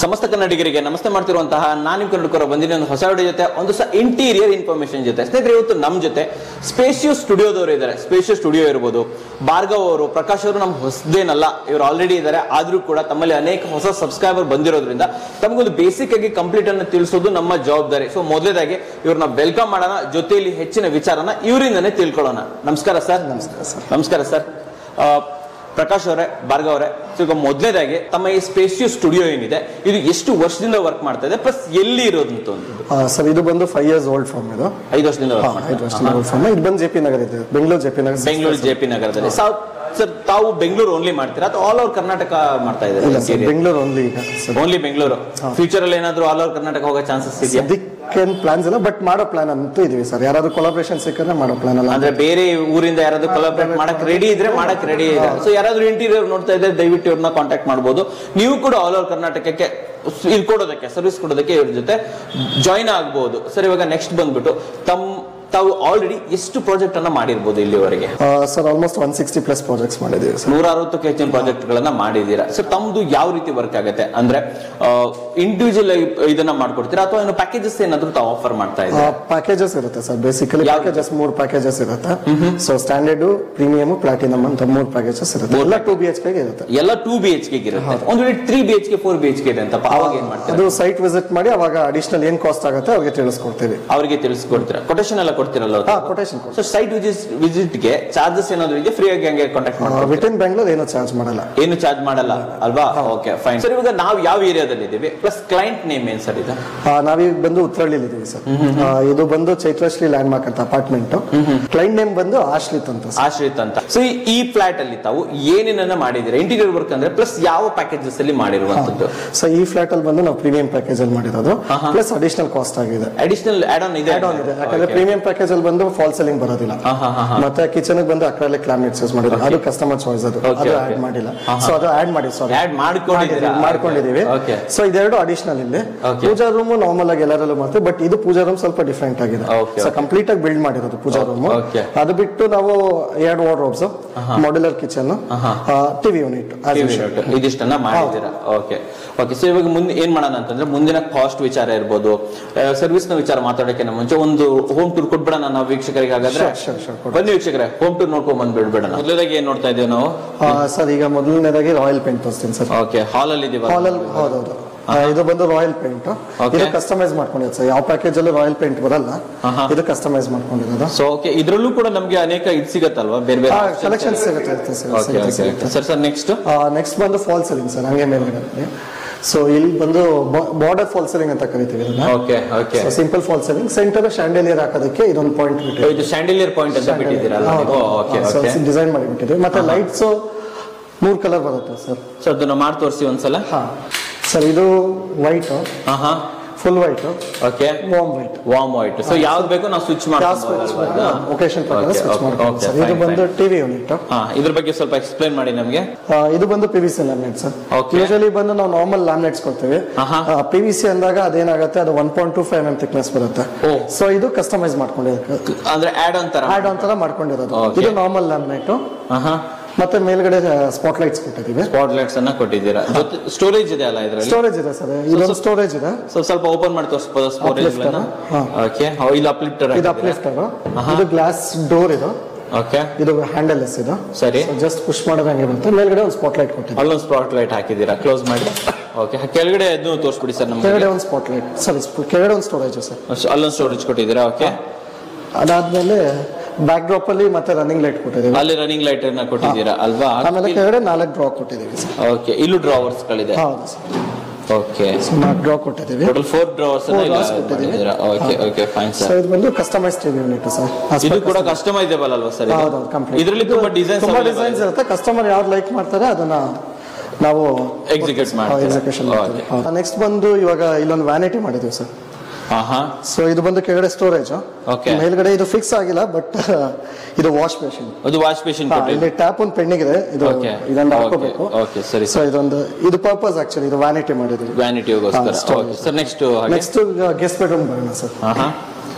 ಸಮಸ್ತ ಕನ್ನಡಿಗರಿಗೆ ನಮಸ್ತೆ ಮಾಡ್ತಿರುವಂತಹ ನಾನು ನಿಮ್ ಕನ್ನಡಕರ ಬಂದಿನ ಒಂದು ಹೊಸ ವಿಡಿಯೋ ಜೊತೆ ಒಂದು ಸಹ ಇಂಟೀರಿಯರ್ ಇನ್ಫಾರ್ಮೇಶನ್ ಜೊತೆ ಸ್ನೇಹಿತರೆ ಇವತ್ತು ನಮ್ಮ ಜೊತೆ ಸ್ಪೇಷಿಯಸ್ ಸ್ಟುಡಿಯೋದವರು ಇದ್ದಾರೆ ಸ್ಪೇಷಿಯಸ್ ಸ್ಟುಡಿಯೋ ಇರ್ಬೋದು ಭಾರ್ಗವ್ ಅವರು ಪ್ರಕಾಶ್ ಅವರು ನಮ್ ಹೊಸದೇನಲ್ಲ ಇವರು ಆಲ್ರೆಡಿ ಇದ್ದಾರೆ ಆದ್ರೂ ಕೂಡ ತಮ್ಮಲ್ಲಿ ಅನೇಕ ಹೊಸ ಸಬ್ಸ್ಕ್ರೈಬರ್ ಬಂದಿರೋದ್ರಿಂದ ತಮಗೊಂದು ಬೇಸಿಕ್ ಆಗಿ ಕಂಪ್ಲೀಟ್ ಅನ್ನು ತಿಳಿಸೋದು ನಮ್ಮ ಜವಾಬ್ದಾರಿ ಸೊ ಮೊದಲೇದಾಗಿ ಇವ್ರನ್ನ ವೆಲ್ಕಮ್ ಮಾಡೋಣ ಜೊತೆಯಲ್ಲಿ ಹೆಚ್ಚಿನ ವಿಚಾರನ ಇವರಿಂದನೇ ತಿಳ್ಕೊಳ್ಳೋಣ ನಮಸ್ಕಾರ ಸರ್ ನಮಸ್ಕಾರ ಸರ್ ನಮಸ್ಕಾರ ಸರ್ ಆ, ಪ್ರಕಾಶ್ ಅವರೇ ಭಾರ್ಗವ್ ಅವರೇ ಸೊ ಈಗ ಮೊದಲೇದಾಗಿ ತಮ್ಮ ಈ ಸ್ಪೇಷಿಯಸ್ ಸ್ಟುಡಿಯೋ ಏನಿದೆ ಇದು ಎಷ್ಟು ವರ್ಷದಿಂದ ವರ್ಕ್ ಮಾಡ್ತಾ ಇದೆ ಪ್ಲಸ್ ಎಲ್ಲಿ ಇರೋದಂತ ಒಂದು ಆ, ಸರ್ ಇದು ಬಂದು ಫೈವ್ ಇಯರ್ಸ್ ಓಲ್ಡ್ ಫಾರ್ಮ್ ಇದು ಐದು ವರ್ಷದಿಂದ ಹಾ, ವರ್ಕ್ ಮಾಡ್ತಾ ಐದು ವರ್ಷದ ಓಲ್ಡ್ ಫಾರ್ಮ್ ಇದು ಬಂದು ಜೆ ಪಿ ನಗರ ಇದೆ Bengaluru J P Nagar Bengaluru J P ನಗರದಲ್ಲಿ ಸರ್ ತಾವು ಬೆಂಗಳೂರು ಓನ್ಲಿ ಮಾಡ್ತೀರಾ ಅಥವಾ ಆಲ್ ಓವರ್ ಕರ್ನಾಟಕ ಮಾಡ್ತಾ ಇಲ್ಲ ಸರ್ ಇದ್ದಾರೆ ಬೆಂಗಳೂರು ಓನ್ಲಿ ಈಗ ಸರ್ ಓನ್ಲಿ ಬೆಂಗಳೂರು ಫ್ಯೂಚರ್ ಅಲ್ಲಿ ಏನಾದ್ರು ಆಲ್ ಓವರ್ ಕರ್ನಾಟಕ ಹೋಗೋ ಚಾನ್ಸಸ್ ಇದೆಯಾ ಸದ್ಯಕ್ಕೇನು ಪ್ಲಾನ್ಸ್ ಇಲ್ಲ ಬಟ್ ಮಾಡೋ ಪ್ಲಾನ್ ಅಂತೂ ಇದೀವಿ ಸರ್ ಯಾರಾದ್ರೂ ಕೊಲಾಬ್ರೇಷನ್ ಸಿಕ್ಕಿದ್ರೆ ಮಾಡೋ ಪ್ಲಾನ್ ಅಲ್ಲ ಅಂದ್ರೆ ಬೇರೆ ಊರಿಂದ ಯಾರಾದ್ರೂ ಕೊಲಾಬ್ರೇಟ್ ಮಾಡಕ್ ರೆಡಿ ಇದ್ರೆ ಮಾಡಕ್ ರೆಡಿ ಇದೆ ಸೊ ಯಾರಾದ್ರೂ ಇಂಟೀರಿಯರ್ ನೋಡ್ತಾ ಇದ್ರೆ ದಯವಿಟ್ಟು ಇವ್ರನ್ನ ಕಾಂಟ್ಯಾಕ್ಟ್ ಮಾಡಬಹುದು ನೀವು ಕೂಡ ಆಲ್ ಓವರ್ ಕರ್ನಾಟಕಕ್ಕೆ ಸ್- ಇದು ಕೊಡೋದಕ್ಕೆ ಸರ್ವಿಸ್ ಕೊಡೋದಕ್ಕೆ ಇವ್ರ ಜೊತೆ ಜಾಯಿನ್ ಆಗ್ಬಹುದು ಸರ್ ಇವಾಗ ನೆಕ್ಸ್ಟ್ ಬಂದ್ಬಿಟ್ಟು ತಮ್ಮ ತಾವು ಆಲ್ರೆಡಿ ಎಷ್ಟು ಪ್ರಾಜೆಕ್ಟ್ ಅನ್ನ ಮಾಡಿರ್ಬೋದು ಇಲ್ಲಿವರೆಗೆ sir almost one sixty plus projects ಮಾಡಿದ್ದೀವಿ ಸರ್ ನೂರ ಅರವತ್ತಕ್ಕೂ ಹೆಚ್ಚಿನ ಪ್ರಾಜೆಕ್ಟ್ ಗಳನ್ನ ಮಾಡಿದೀರಾ ಸರ್ ತಮ್ದು ಯಾವ ರೀತಿ ವರ್ಕ್ ಆಗುತ್ತೆ ಅಂದ್ರೆ ಇಂಡಿವಿಜುವಲ್ ಇದನ್ನ ಮಾಡ್ಕೊಡ್ತೀರಾ ಅಥವಾ ಏನು ಪ್ಯಾಕೇಜಸ್ ಏನಾದ್ರು ತಾವು ಆಫರ್ ಮಾಡ್ತಾ ಇದ್ದೀರಾ ಪ್ಯಾಕೇಜಸ್ ಇರುತ್ತೆ ಸರ್ ಬೇಸಿಕಲಿ ಯಾವ್ದು? ಪ್ಯಾಕೇಜಸ್ ಮೂರು ಪ್ಯಾಕೇಜಸ್ ಇರುತ್ತೆ ಸೊ ಸ್ಟ್ಯಾಂಡರ್ಡ್ ಪ್ರೀಮಿಯಮ್ ಪ್ಲಾಟಿನಮ್ ಅಂತ ಮೂರು ಪ್ಯಾಕೇಜಸ್ ಇರುತ್ತೆ ಎಲ್ಲ ಟೂ ಬಿ ಎಚ್ ಗೆ ಇರುತ್ತೆ ಎಲ್ಲ ಟೂ ಬಿ ಎಚ್ ಗೆ ಇರುತ್ತೆ ಒಂದ್ ವೇಳೆ three B H K four B H K ಇದೆ ಅಂತ ಅವಾಗ ಏನ್ ಮಾಡ್ತೀರಾ ಅದು ಸೈಟ್ ವಿಸಿಟ್ ಮಾಡಿ ಅವಾಗ ಅಡಿಷನಲ್ ಏನ್ ಕಾಸ್ಟ್ ಆಗುತ್ತೆ ಅವ್ರಿಗೆ ತಿಳಿಸ್ಕೊಡ್ತೀವಿ ಅವರಿಗೆ ತಿಳಿಸ್ಕೊಡ್ತೀರಾ ಕೊಟೇಶನ್ ಎಲ್ಲ ಕೊಡ್ತಿರಲ್ಲ ಹಾ ಕೊಟೇಶನ್ ಸೊ ಸೈಟ್ ವಿಸಿಟ್ ಗೆ ಚಾರ್ಜಸ್ ಏನಾದ್ರು ಇದೆ ಫ್ರೀ ಆಗಿ ಹಂಗೆ ಕಾಂಟ್ಯಾಕ್ಟ್ ಮಾಡಿ ವಿತ್ ಇನ್ ಬೆಂಗಳೂರು ಏನೂ ಚಾರ್ಜ್ ಮಾಡಲ್ಲ ಏನು ಚಾರ್ಜ್ ಮಾಡಲ್ಲ ಅಲ್ವಾ ಓಕೆ ಫೈನ್ ಸರ್ ಇವಾಗ ನಾವು ಯಾವ ಏರಿಯಾದಲ್ಲಿ ಇದ್ದೀವಿ ಪ್ಲಸ್ ಕ್ಲೈಂಟ್ ನೇಮ್ ಏನ್ ಸರ್ ಇದು ಆ, ನಾವೀಗ ಬಂದು ಉತ್ತರಳ್ಳಿಲಿ ಇದೀವಿ ಸರ್ ಆ, ಇದು ಬಂದು ಚೈತ್ರಶ್ರೀ ಲ್ಯಾಂಡ್ ಮಾರ್ಕ್ ಅಂತ ಅಪಾರ್ಟ್ಮೆಂಟ್ ಕ್ಲೈಂಟ್ ನೇಮ್ ಬಂದು ಆಶ್ರಿತ್ ಅಂತ ಸರ್ ಆಶ್ರಿತ್ ಅಂತ ಸೊ ಈ ಫ್ಲಾಟ್ ಅಲ್ಲಿ ತಾವು ಏನೇನನ್ನ ಮಾಡಿದಿರಾ ಇಂಟೀರಿಯರ್ ವರ್ಕ್ ಅಂದ್ರೆ ಪ್ಲಸ್ ಯಾವ ಪ್ಯಾಕೇಜಸ್ ಅಲ್ಲಿ ಮಾಡಿರುವಂತದ್ದು ಸೊ ಈ ಫ್ಲಾಟ್ ಅಲ್ಲಿ ಬಂದು ನಾವು ಪ್ರೀಮಿಯಂ ಪ್ಯಾಕೇಜ್ ಅಲ್ಲಿ ಮಾಡಿರೋದು ಪ್ಲಸ್ ಅಡಿಷನಲ್ ಕಾಸ್ಟ್ ಆಗಿದೆ ಅಡಿಷನಲ್ ಆಡ್ ಆನ್ ಇದೆ ಆಡ್ ಆನ್ ಇದೆ ಯಾಕಂದ್ರೆ ಪ್ರೀಮಿಯಂ ಪ್ಯಾಕೇಜ್ ಅಲ್ಲಿ ಬಂದು ಫಾಲ್ ಸೆಲ್ಲಿಂಗ್ ಬರೋದಿಲ್ಲ ಹಾ, ಹಾ, ಹಾ, ಮತ್ತೆ ಕಿಚನ್ ಬಂದು ಅಕ್ರಾಲಿಕ್ ಲ್ಯಾಮಿನೇಟ್ಸ್ ಯೂಸ್ ಮಾಡಿದ್ರು ಅದು ಕಸ್ಟಮರ್ ಚಾಯ್ಸ್ ಅದು Okay, ಅದು okay. ಆಡ್ ಮಾಡಿಲ್ಲ ಸೊ ಅದು ಆಡ್ ಮಾಡಿ ಸಾರಿ ಆಡ್ ಮಾಡ್ಕೊಂಡಿದ್ದೀರಾ ಮಾಡ್ಕೊಂಡಿದೀವಿ ಓಕೆ ಸೊ ಇದೆರಡು ಅಡಿಷನಲ್ ಇಲ್ಲಿ Okay. ಪೂಜಾ ರೂಮ್ ನಾರ್ಮಲ್ ಆಗಿ ಎಲ್ಲರಲ್ಲೂ ಮಾಡ್ತೀವಿ ಬಟ್ ಇದು ಪೂಜಾ ರೂಮ್ ಸ್ವಲ್ಪ ಡಿಫ್ರೆಂಟ್ ಆಗಿದೆ Okay, ಸೊ ಕಂಪ್ಲೀಟ್ ಆಗಿ ಬಿಲ್ಡ್ ಮಾಡಿರೋದು ಪೂಜಾ ರೂಮ್ Okay. ಅದು ಬಿಟ್ಟು ನಾವು ಎರಡು wardrobes modular kitchen TV unit ಇದಿಷ್ಟನ್ನ ಮಾಡಿದ್ದೀರಾ ಓಕೆ ಓಕೆ ಸೊ ಇವಾಗ ಮುಂದೆ ಏನ್ ಮಾಡೋಣ ಅಂತಂದ್ರೆ ಮುಂದಿನ ಕಾಸ್ಟ್ ವಿಚಾರ ಇರ್ಬೋದು ಸರ್ವಿಸ್ ನ ವಿಚಾರ ಮಾತಾಡೋಕೆ ಮುಂಚೆ ಒಂದು ಹೋಮ್ ಟೂರ್ ಕೊಟ್ಬಿಡೋಣ ನಾವು ವೀಕ್ಷಕರಿಗೆ ಹಾಗಾದ್ರೆ Sure, sure, sure, ಕೊಡಿ. ಬನ್ನಿ ವೀಕ್ಷಕರೇ ಹೋಮ್ ಟೂರ್ ನೋಡ್ಕೊಂಡ್ ಬಂದ್ಬಿಡ್ಬೇಡಣ ಮೊದಲಾಗಿ ಏನ್ ನೋಡ್ತಾ ಇದೀವಿ ನಾವು ಸರ್ ಈಗ ಮೊದಲನೇದಾಗಿ ರಾಯಲ್ ಪೇಂಟ್ ತೋರಿಸ್ತೀನಿ ಸರ್ ಓಕೆ ಹಾಲ್ ಅಲ್ಲಿ ಇದೀವ ಹಾಲ್ ಅಲ್ಲಿ ಹೌದೌದು ಆ, ಇದು ಬಂದು ರಾಯಲ್ ಪೇಂಟ್ Okay. ಇದು ಕಸ್ಟಮೈಸ್ ಮಾಡ್ಕೊಂಡಿರೋದು ಸರ್ ಯಾವ ಪ್ಯಾಕೇಜ್ ಅಲ್ಲಿ ರಾಯಲ್ ಪೇಂಟ್ ಬರಲ್ಲ ಆಹಾ. ಇದು ಕಸ್ಟಮೈಸ್ ಮಾಡ್ಕೊಂಡಿರೋದು ಸೊ ಓಕೆ ಇದ್ರಲ್ಲೂ ಕೂಡ ನಮ್ಗೆ ಅನೇಕ ಇದು ಸಿಗತ್ತಲ್ವಾ ಬೇರೆ ಬೇರೆ ಕಲೆಕ್ಷನ್ ಸಿಗುತ್ತೆ ಇರುತ್ತೆ ಸರ್ ಓಕೆ ಸಿಗುತ್ತೆ, ಓಕೆ ಸಿಗುತ್ತೆ. ಸರ್ ಸರ್ ನೆಕ್ಸ್ಟ್ ನೆಕ್ಸ್ಟ್ ಬಂದು ಫಾಲ್ ಸೆಲಿಂಗ್ ಸರ್ ಹಂಗೆ ಮೇಲ್ಗಡೆ ಸೊ ಇಲ್ಲಿ ಬಂದು ಬಾರ್ಡರ್ ಫಾಲ್ ಸೆಲಿಂಗ್ ಅಂತ ಕರಿತೀವಿ ಇದನ್ನ okay okay simple fall ceiling centre chandelier ಹಾಕೋದಕ್ಕೆ ಇದೊಂದು ಪಾಯಿಂಟ್ ಬಿಟ್ಟಿದೆ ಇದು ಸ್ಯಾಂಡಿಲಿಯರ್ ಪಾಯಿಂಟ್ ಅಂತ ಬಿಟ್ಟಿದ್ದೀರಲ್ಲ ನೀವು ಓಕೆ ಓಕೆ ಡಿಸೈನ್ ಮಾಡಿಬಿಟ್ಟಿದೆ ಮತ್ತೆ ಲೈಟ್ಸ್ ಮೂರ್ ಕಲರ್ ಬರುತ್ತೆ ಸರ್ ಸೊ ಅದನ್ನ ಮಾಡಿ ತೋರಿಸಿ ಒಂದ್ಸಲ ಹಾ ಸರ್ ಇದು ವೈಟ್ ಹಾ ಹಾ full white okay warm white warm white so ಯಾವ್ದು ಬೇಕು ನಾವು ಸ್ವಿಚ್ ಮಾಡ್ಬೋದು ಒಕೇಶನ್ ಪ್ರಕಾರ Okay, ಸ್ವಿಚ್ okay, ಮಾಡ್ಬೋದು okay, ಸರ್ ಇದು fine, ಬಂದು ಟಿವಿ ಯೂನಿಟ್ ಹಾ ಇದ್ರ ಬಗ್ಗೆ ಸ್ವಲ್ಪ ಎಕ್ಸ್ಪ್ಲೈನ್ ಮಾಡಿ ನಮಗೆ ಇದು ಬಂದು P V C laminate sir Okay. Usually ಬಂದು ನಾವು ನಾರ್ಮಲ್ ಲ್ಯಾಮಿನೇಟ್ಸ್ ಕೊಡ್ತೀವಿ ಆಹಾ. ಪಿ ವಿ ಸಿ ಅಂದಾಗ ಅದೇನಾಗುತ್ತೆ ಅದು one point two five M thickness ಬರುತ್ತೆ ಓ. ಸೊ ಇದು ಕಸ್ಟಮೈಸ್ ಮಾಡ್ಕೊಂಡಿರೋದು ಅಂದ್ರೆ ಆಡ್ ಆನ್ ತರ ಆಡ್ ಆನ್ ತರ ಮಾಡ್ಕೊಂಡಿರೋದು Okay. ಇದು ನಾರ್ಮಲ್ ಲ್ಯಾಮಿನೇಟ್ ಹಾ ಮತ್ತೆ ಮೇಲ್ಗಡೆ ಸ್ಪಾಟ್ ಲೈಟ್ಸ್ ಕೊಟ್ಟಿದ್ದೀವಿ ಸ್ಪಾಟ್ ಲೈಟ್ಸ್ ಅನ್ನ ಕೊಟ್ಟಿದ್ದೀರಾ ಜೊತೆ ಸ್ಟೋರೇಜ್ ಇದೆ ಅಲ್ಲ ಇದ್ರಲ್ಲಿ ಸ್ಟೋರೇಜ್ ಇದೆ ಸರ್ ಇದೊಂದು ಸ್ಟೋರೇಜ್ ಇದೆ ಸೊ ಸ್ವಲ್ಪ ಓಪನ್ ಮಾಡಿ ತೋರಿಸ್ಬೋದು ಸ್ಟೋರೇಜ್ Uplifter, ಹಾ. ಓಕೆ ಇಲ್ಲಿ ಅಪ್ಲಿಫ್ಟರ್ ಇದು ಅಪ್ಲಿಫ್ಟರ್ ಇದು ಗ್ಲಾಸ್ ಡೋರ್ ಇದು ಓಕೆ ಇದು ಹ್ಯಾಂಡಲ್ ಎಸ್ ಇದು ಸರಿ ಜಸ್ಟ್ ಪುಷ್ ಮಾಡಿದ್ರೆ ಹಂಗೆ ಬರುತ್ತೆ ಮೇಲ್ಗಡೆ ಒಂದು ಸ್ಪಾಟ್ ಲೈಟ್ ಕೊಟ್ಟಿದ್ದೀವಿ ಅಲ್ಲೊಂದು ಸ್ಪಾಟ್ ಲೈಟ್ ಹಾಕಿದ್ದೀರಾ ಕ್ಲೋಸ್ ಮಾಡಿ ಓಕೆ ಕೆಳಗಡೆ ಅದನ್ನು ತೋರಿಸ್ಬಿಡಿ ಸರ್ ನಮ್ಗೆ ಕೆಳಗಡೆ ಒಂದು ಸ್ಪಾಟ್ ಲೈಟ್ ಸಾರಿ ಕೆಳಗಡೆ ಒಂದು ಸ್ಟೋರೇಜ್ ಸರ್ ಅಲ್ಲೊಂದು ಸ್ಟೋರೇಜ್ ಕೊಟ್ಟಿದ್ದೀರಾ ಓಕೆ ಅದಾದ್ಮೇಲೆ ಬ್ಯಾಕ್ ಡ್ರಾಪ್ ಅಲ್ಲಿ ಮತ್ತೆ ರನ್ನಿಂಗ್ ಲೈಟ್ ಕೊಟ್ಟಿದ್ದೀವಿ ಅಲ್ಲಿ ರನ್ನಿಂಗ್ ಲೈಟ್ ಅನ್ನ ಕೊಟ್ಟಿದ್ದೀರಾ ಅಲ್ವಾ ಆಮೇಲೆ ಕೆಳಗಡೆ ನಾಲ್ಕು ಡ್ರಾ ಕೊಟ್ಟಿದ್ದೀವಿ ಸರ್ ಓಕೆ ಇಲ್ಲೂ ಡ್ರಾವರ್ಸ್ ಗಳಿದೆ ಹೌದು ಸರ್ ಓಕೆ ಸೊ ನಾಲ್ಕು ಡ್ರಾ ಕೊಟ್ಟಿದ್ದೀವಿ total four drawers Four drawers ಕೊಟ್ಟಿದ್ದೀವಿ. Okay okay fine so sir ಇದು ಬಂದು ಕಸ್ಟಮೈಸ್ ಟಿವಿ ಯೂನಿಟ್ ಸರ್ ಇದು ಕೂಡ ಕಸ್ಟಮೈಸೇಬಲ್ ಅಲ್ವಾ ಸರ್ ಹೌದೌದು ಕಂಪ್ಲೀಟ್ ಇದರಲ್ಲಿ ತುಂಬಾ ಡಿಸೈನ್ಸ್ ತುಂಬಾ ಡಿಸೈನ್ಸ್ ಇರುತ್ತೆ ಕಸ್ಟಮರ್ ಯಾವ್ದು ಲೈಕ್ ಮಾಡ್ತಾರೆ ಅದನ್ನ ನಾವು ಎಕ್ಸಿಕ್ಯೂಟ್ ಮಾಡಿ ಎಕ್ಸಿಕ್ಯೂಷನ್ ನೆಕ್ಸ್ಟ್ ಬಂದು ಇವಾಗ ಇಲ್ಲೊಂದು ವ್ಯಾನಿಟಿ ಮಾಡಿದೀವಿ ಸರ್ ಹಾ ಹಾ ಸೊ ಇದು ಬಂದು ಕೆಳಗಡೆ ಸ್ಟೋರೇಜ್ Okay. ಮೇಲ್ಗಡೆ ಇದು ಫಿಕ್ಸ್ ಆಗಿಲ್ಲ ಬಟ್ ಇದು ವಾಶ್ ಬೇಸಿನ್ ಅದು ವಾಶ್ ಬೇಸಿನ್ ಇಲ್ಲಿ ಕೊಟ್ಟಿದ್ದೀರಾ ಟ್ಯಾಪ್ ಒಂದು ಪೆಂಡಿಂಗ್ ಇದೆ ಇದು ಓಕೆ ಇದನ್ನ ಹಾಕೋಬೇಕು ಓಕೆ ಸರಿ ಸೊ ಇದೊಂದು ಇದು ಪರ್ಪಸ್ ಆಕ್ಚುಲಿ ಇದು ವ್ಯಾನಿಟಿ ಮಾಡಿದೀವಿ ವ್ಯಾನಿಟಿಗೋಸ್ಕರ ಹಾ, storage. ಓಕೆ ಸರ್ ನೆಕ್ಸ್ಟ್ ಹಾಗೆ ನೆಕ್ಸ್ಟ್ ಗೆಸ್ಟ್ ಬೆಡ್ರೂಮ್ ಬರೋಣ ಸರ್ ಹಾ ಹಾ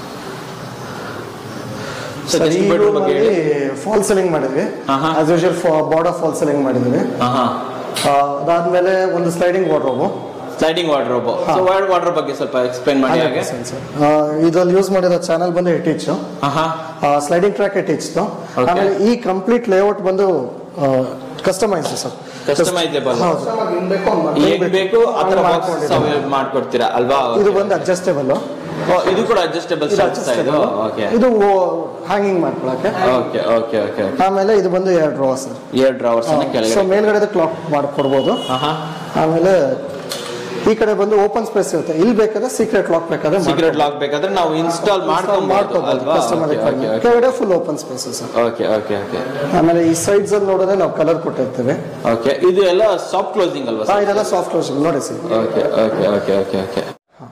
ಸರ್ ಸರ್ ಈ ಎಷ್ಟು ಬೆಡ್ರೂಮ್ room ಬಗ್ಗೆ ಅಲ್ಲಿ ಹೇಳಿ ಫಾಲ್ ಸೆಲಿಂಗ್ ಮಾಡಿದ್ವಿ ಆಹಾ. As usual border fall ceiling ಮಾಡಿದ್ವಿ ಹಾ ಹಾ ಆ, ಅದಾದ್ಮೇಲೆ ಒಂದು sliding wardrobe sliding wardrobe so ward wardrobe ಬಗ್ಗೆ ಸ್ವಲ್ಪ ಎಕ್ಸ್ಪ್ಲೈನ್ ಮಾಡಿ ಹಾಗೆ ಇದ್ರಲ್ಲಿ ಯೂಸ್ ಮಾಡಿರೋ ಚಾನಲ್ ಬಂದು ಎಟ್ ಇಂಚ್ ಆಹಾ sliding track eight inch Okay. ಆಮೇಲೆ ಈ ಕಂಪ್ಲೀಟ್ ಲೇಔಟ್ ಬಂದು ಕಸ್ಟಮೈಸ್ ಸರ್ ಕಸ್ಟಮೈಸೇಬಲ್ ಹೌದು ಏನ್ ಬೇಕು ಆ ತರ ಬಾಕ್ಸ್ ಮಾಡ್ಕೊಡ್ತೀರಾ ಅಲ್ವಾ ಇದು ಬಂದು ಅಡ್ಜಸ್ಟೇಬಲ್ ಓ, ಇದು ಕೂಡ ಅಡ್ಜಸ್ಟೇಬಲ್ ಇದು ಸ್ಟ್ರಕ್ಚರ್ ಇದು adjustable. ಓಕೆ ಇದು ಹ್ಯಾಂಗಿಂಗ್ ಮಾಡ್ಕೊಳಕ್ಕೆ ಓಕೆ ಓಕೆ ಓಕೆ ಆಮೇಲೆ ಇದು ಬಂದು ಎರಡು ಡ್ರಾ ಸರ್ ಏರ್ ಡ್ರಾವರ್ಸ್ ಅನ್ನ ಸೊ ಕೆಳಗಡೆ ಮೇಲ್ಗಡೆ ಕ್ಲಾಕ್ ಮಾಡ್ಕೊಡ್ಬೋದು ಆಹಾ ಆಮೇಲೆ ಈ ಕಡೆ ಬಂದು ಓಪನ್ ಸ್ಪೇಸ್ ಇರುತ್ತೆ ಇಲ್ಲಿ ಬೇಕಾದ್ರೆ ಸೀಕ್ರೆಟ್ ಲಾಕ್ ಬೇಕಾದ್ರೆ ಸೀಕ್ರೆಟ್ ಲಾಕ್ ಬೇಕಾದ್ರೆ ನಾವು ಇನ್ಸ್ಟಾಲ್ ಮಾಡ್ಕೊಬಹುದು ಮಾಡ್ಕೋಬಹುದು ಅಲ್ವಾ ಕಸ್ಟಮರ್ ಕೆಳಗಡೆ full open space sir okay okay okay ಆಮೇಲೆ ಈ ಸೈಡ್ಸ್ ಅಲ್ಲಿ ನೋಡಿದ್ರೆ ನಾವು ಕಲರ್ ಕೊಟ್ಟಿರ್ತೀವಿ ಓಕೆ ಇದು ಎಲ್ಲ ಸಾಫ್ಟ್ ಕ್ಲೋಸಿಂಗ್ ಅಲ್ವಾ ಹಾ, ಇದೆಲ್ಲ ಸಾಫ್ಟ್ ಕ್ಲೋಸಿಂಗ್ ನೋಡಿ sir okay okay okay okay okay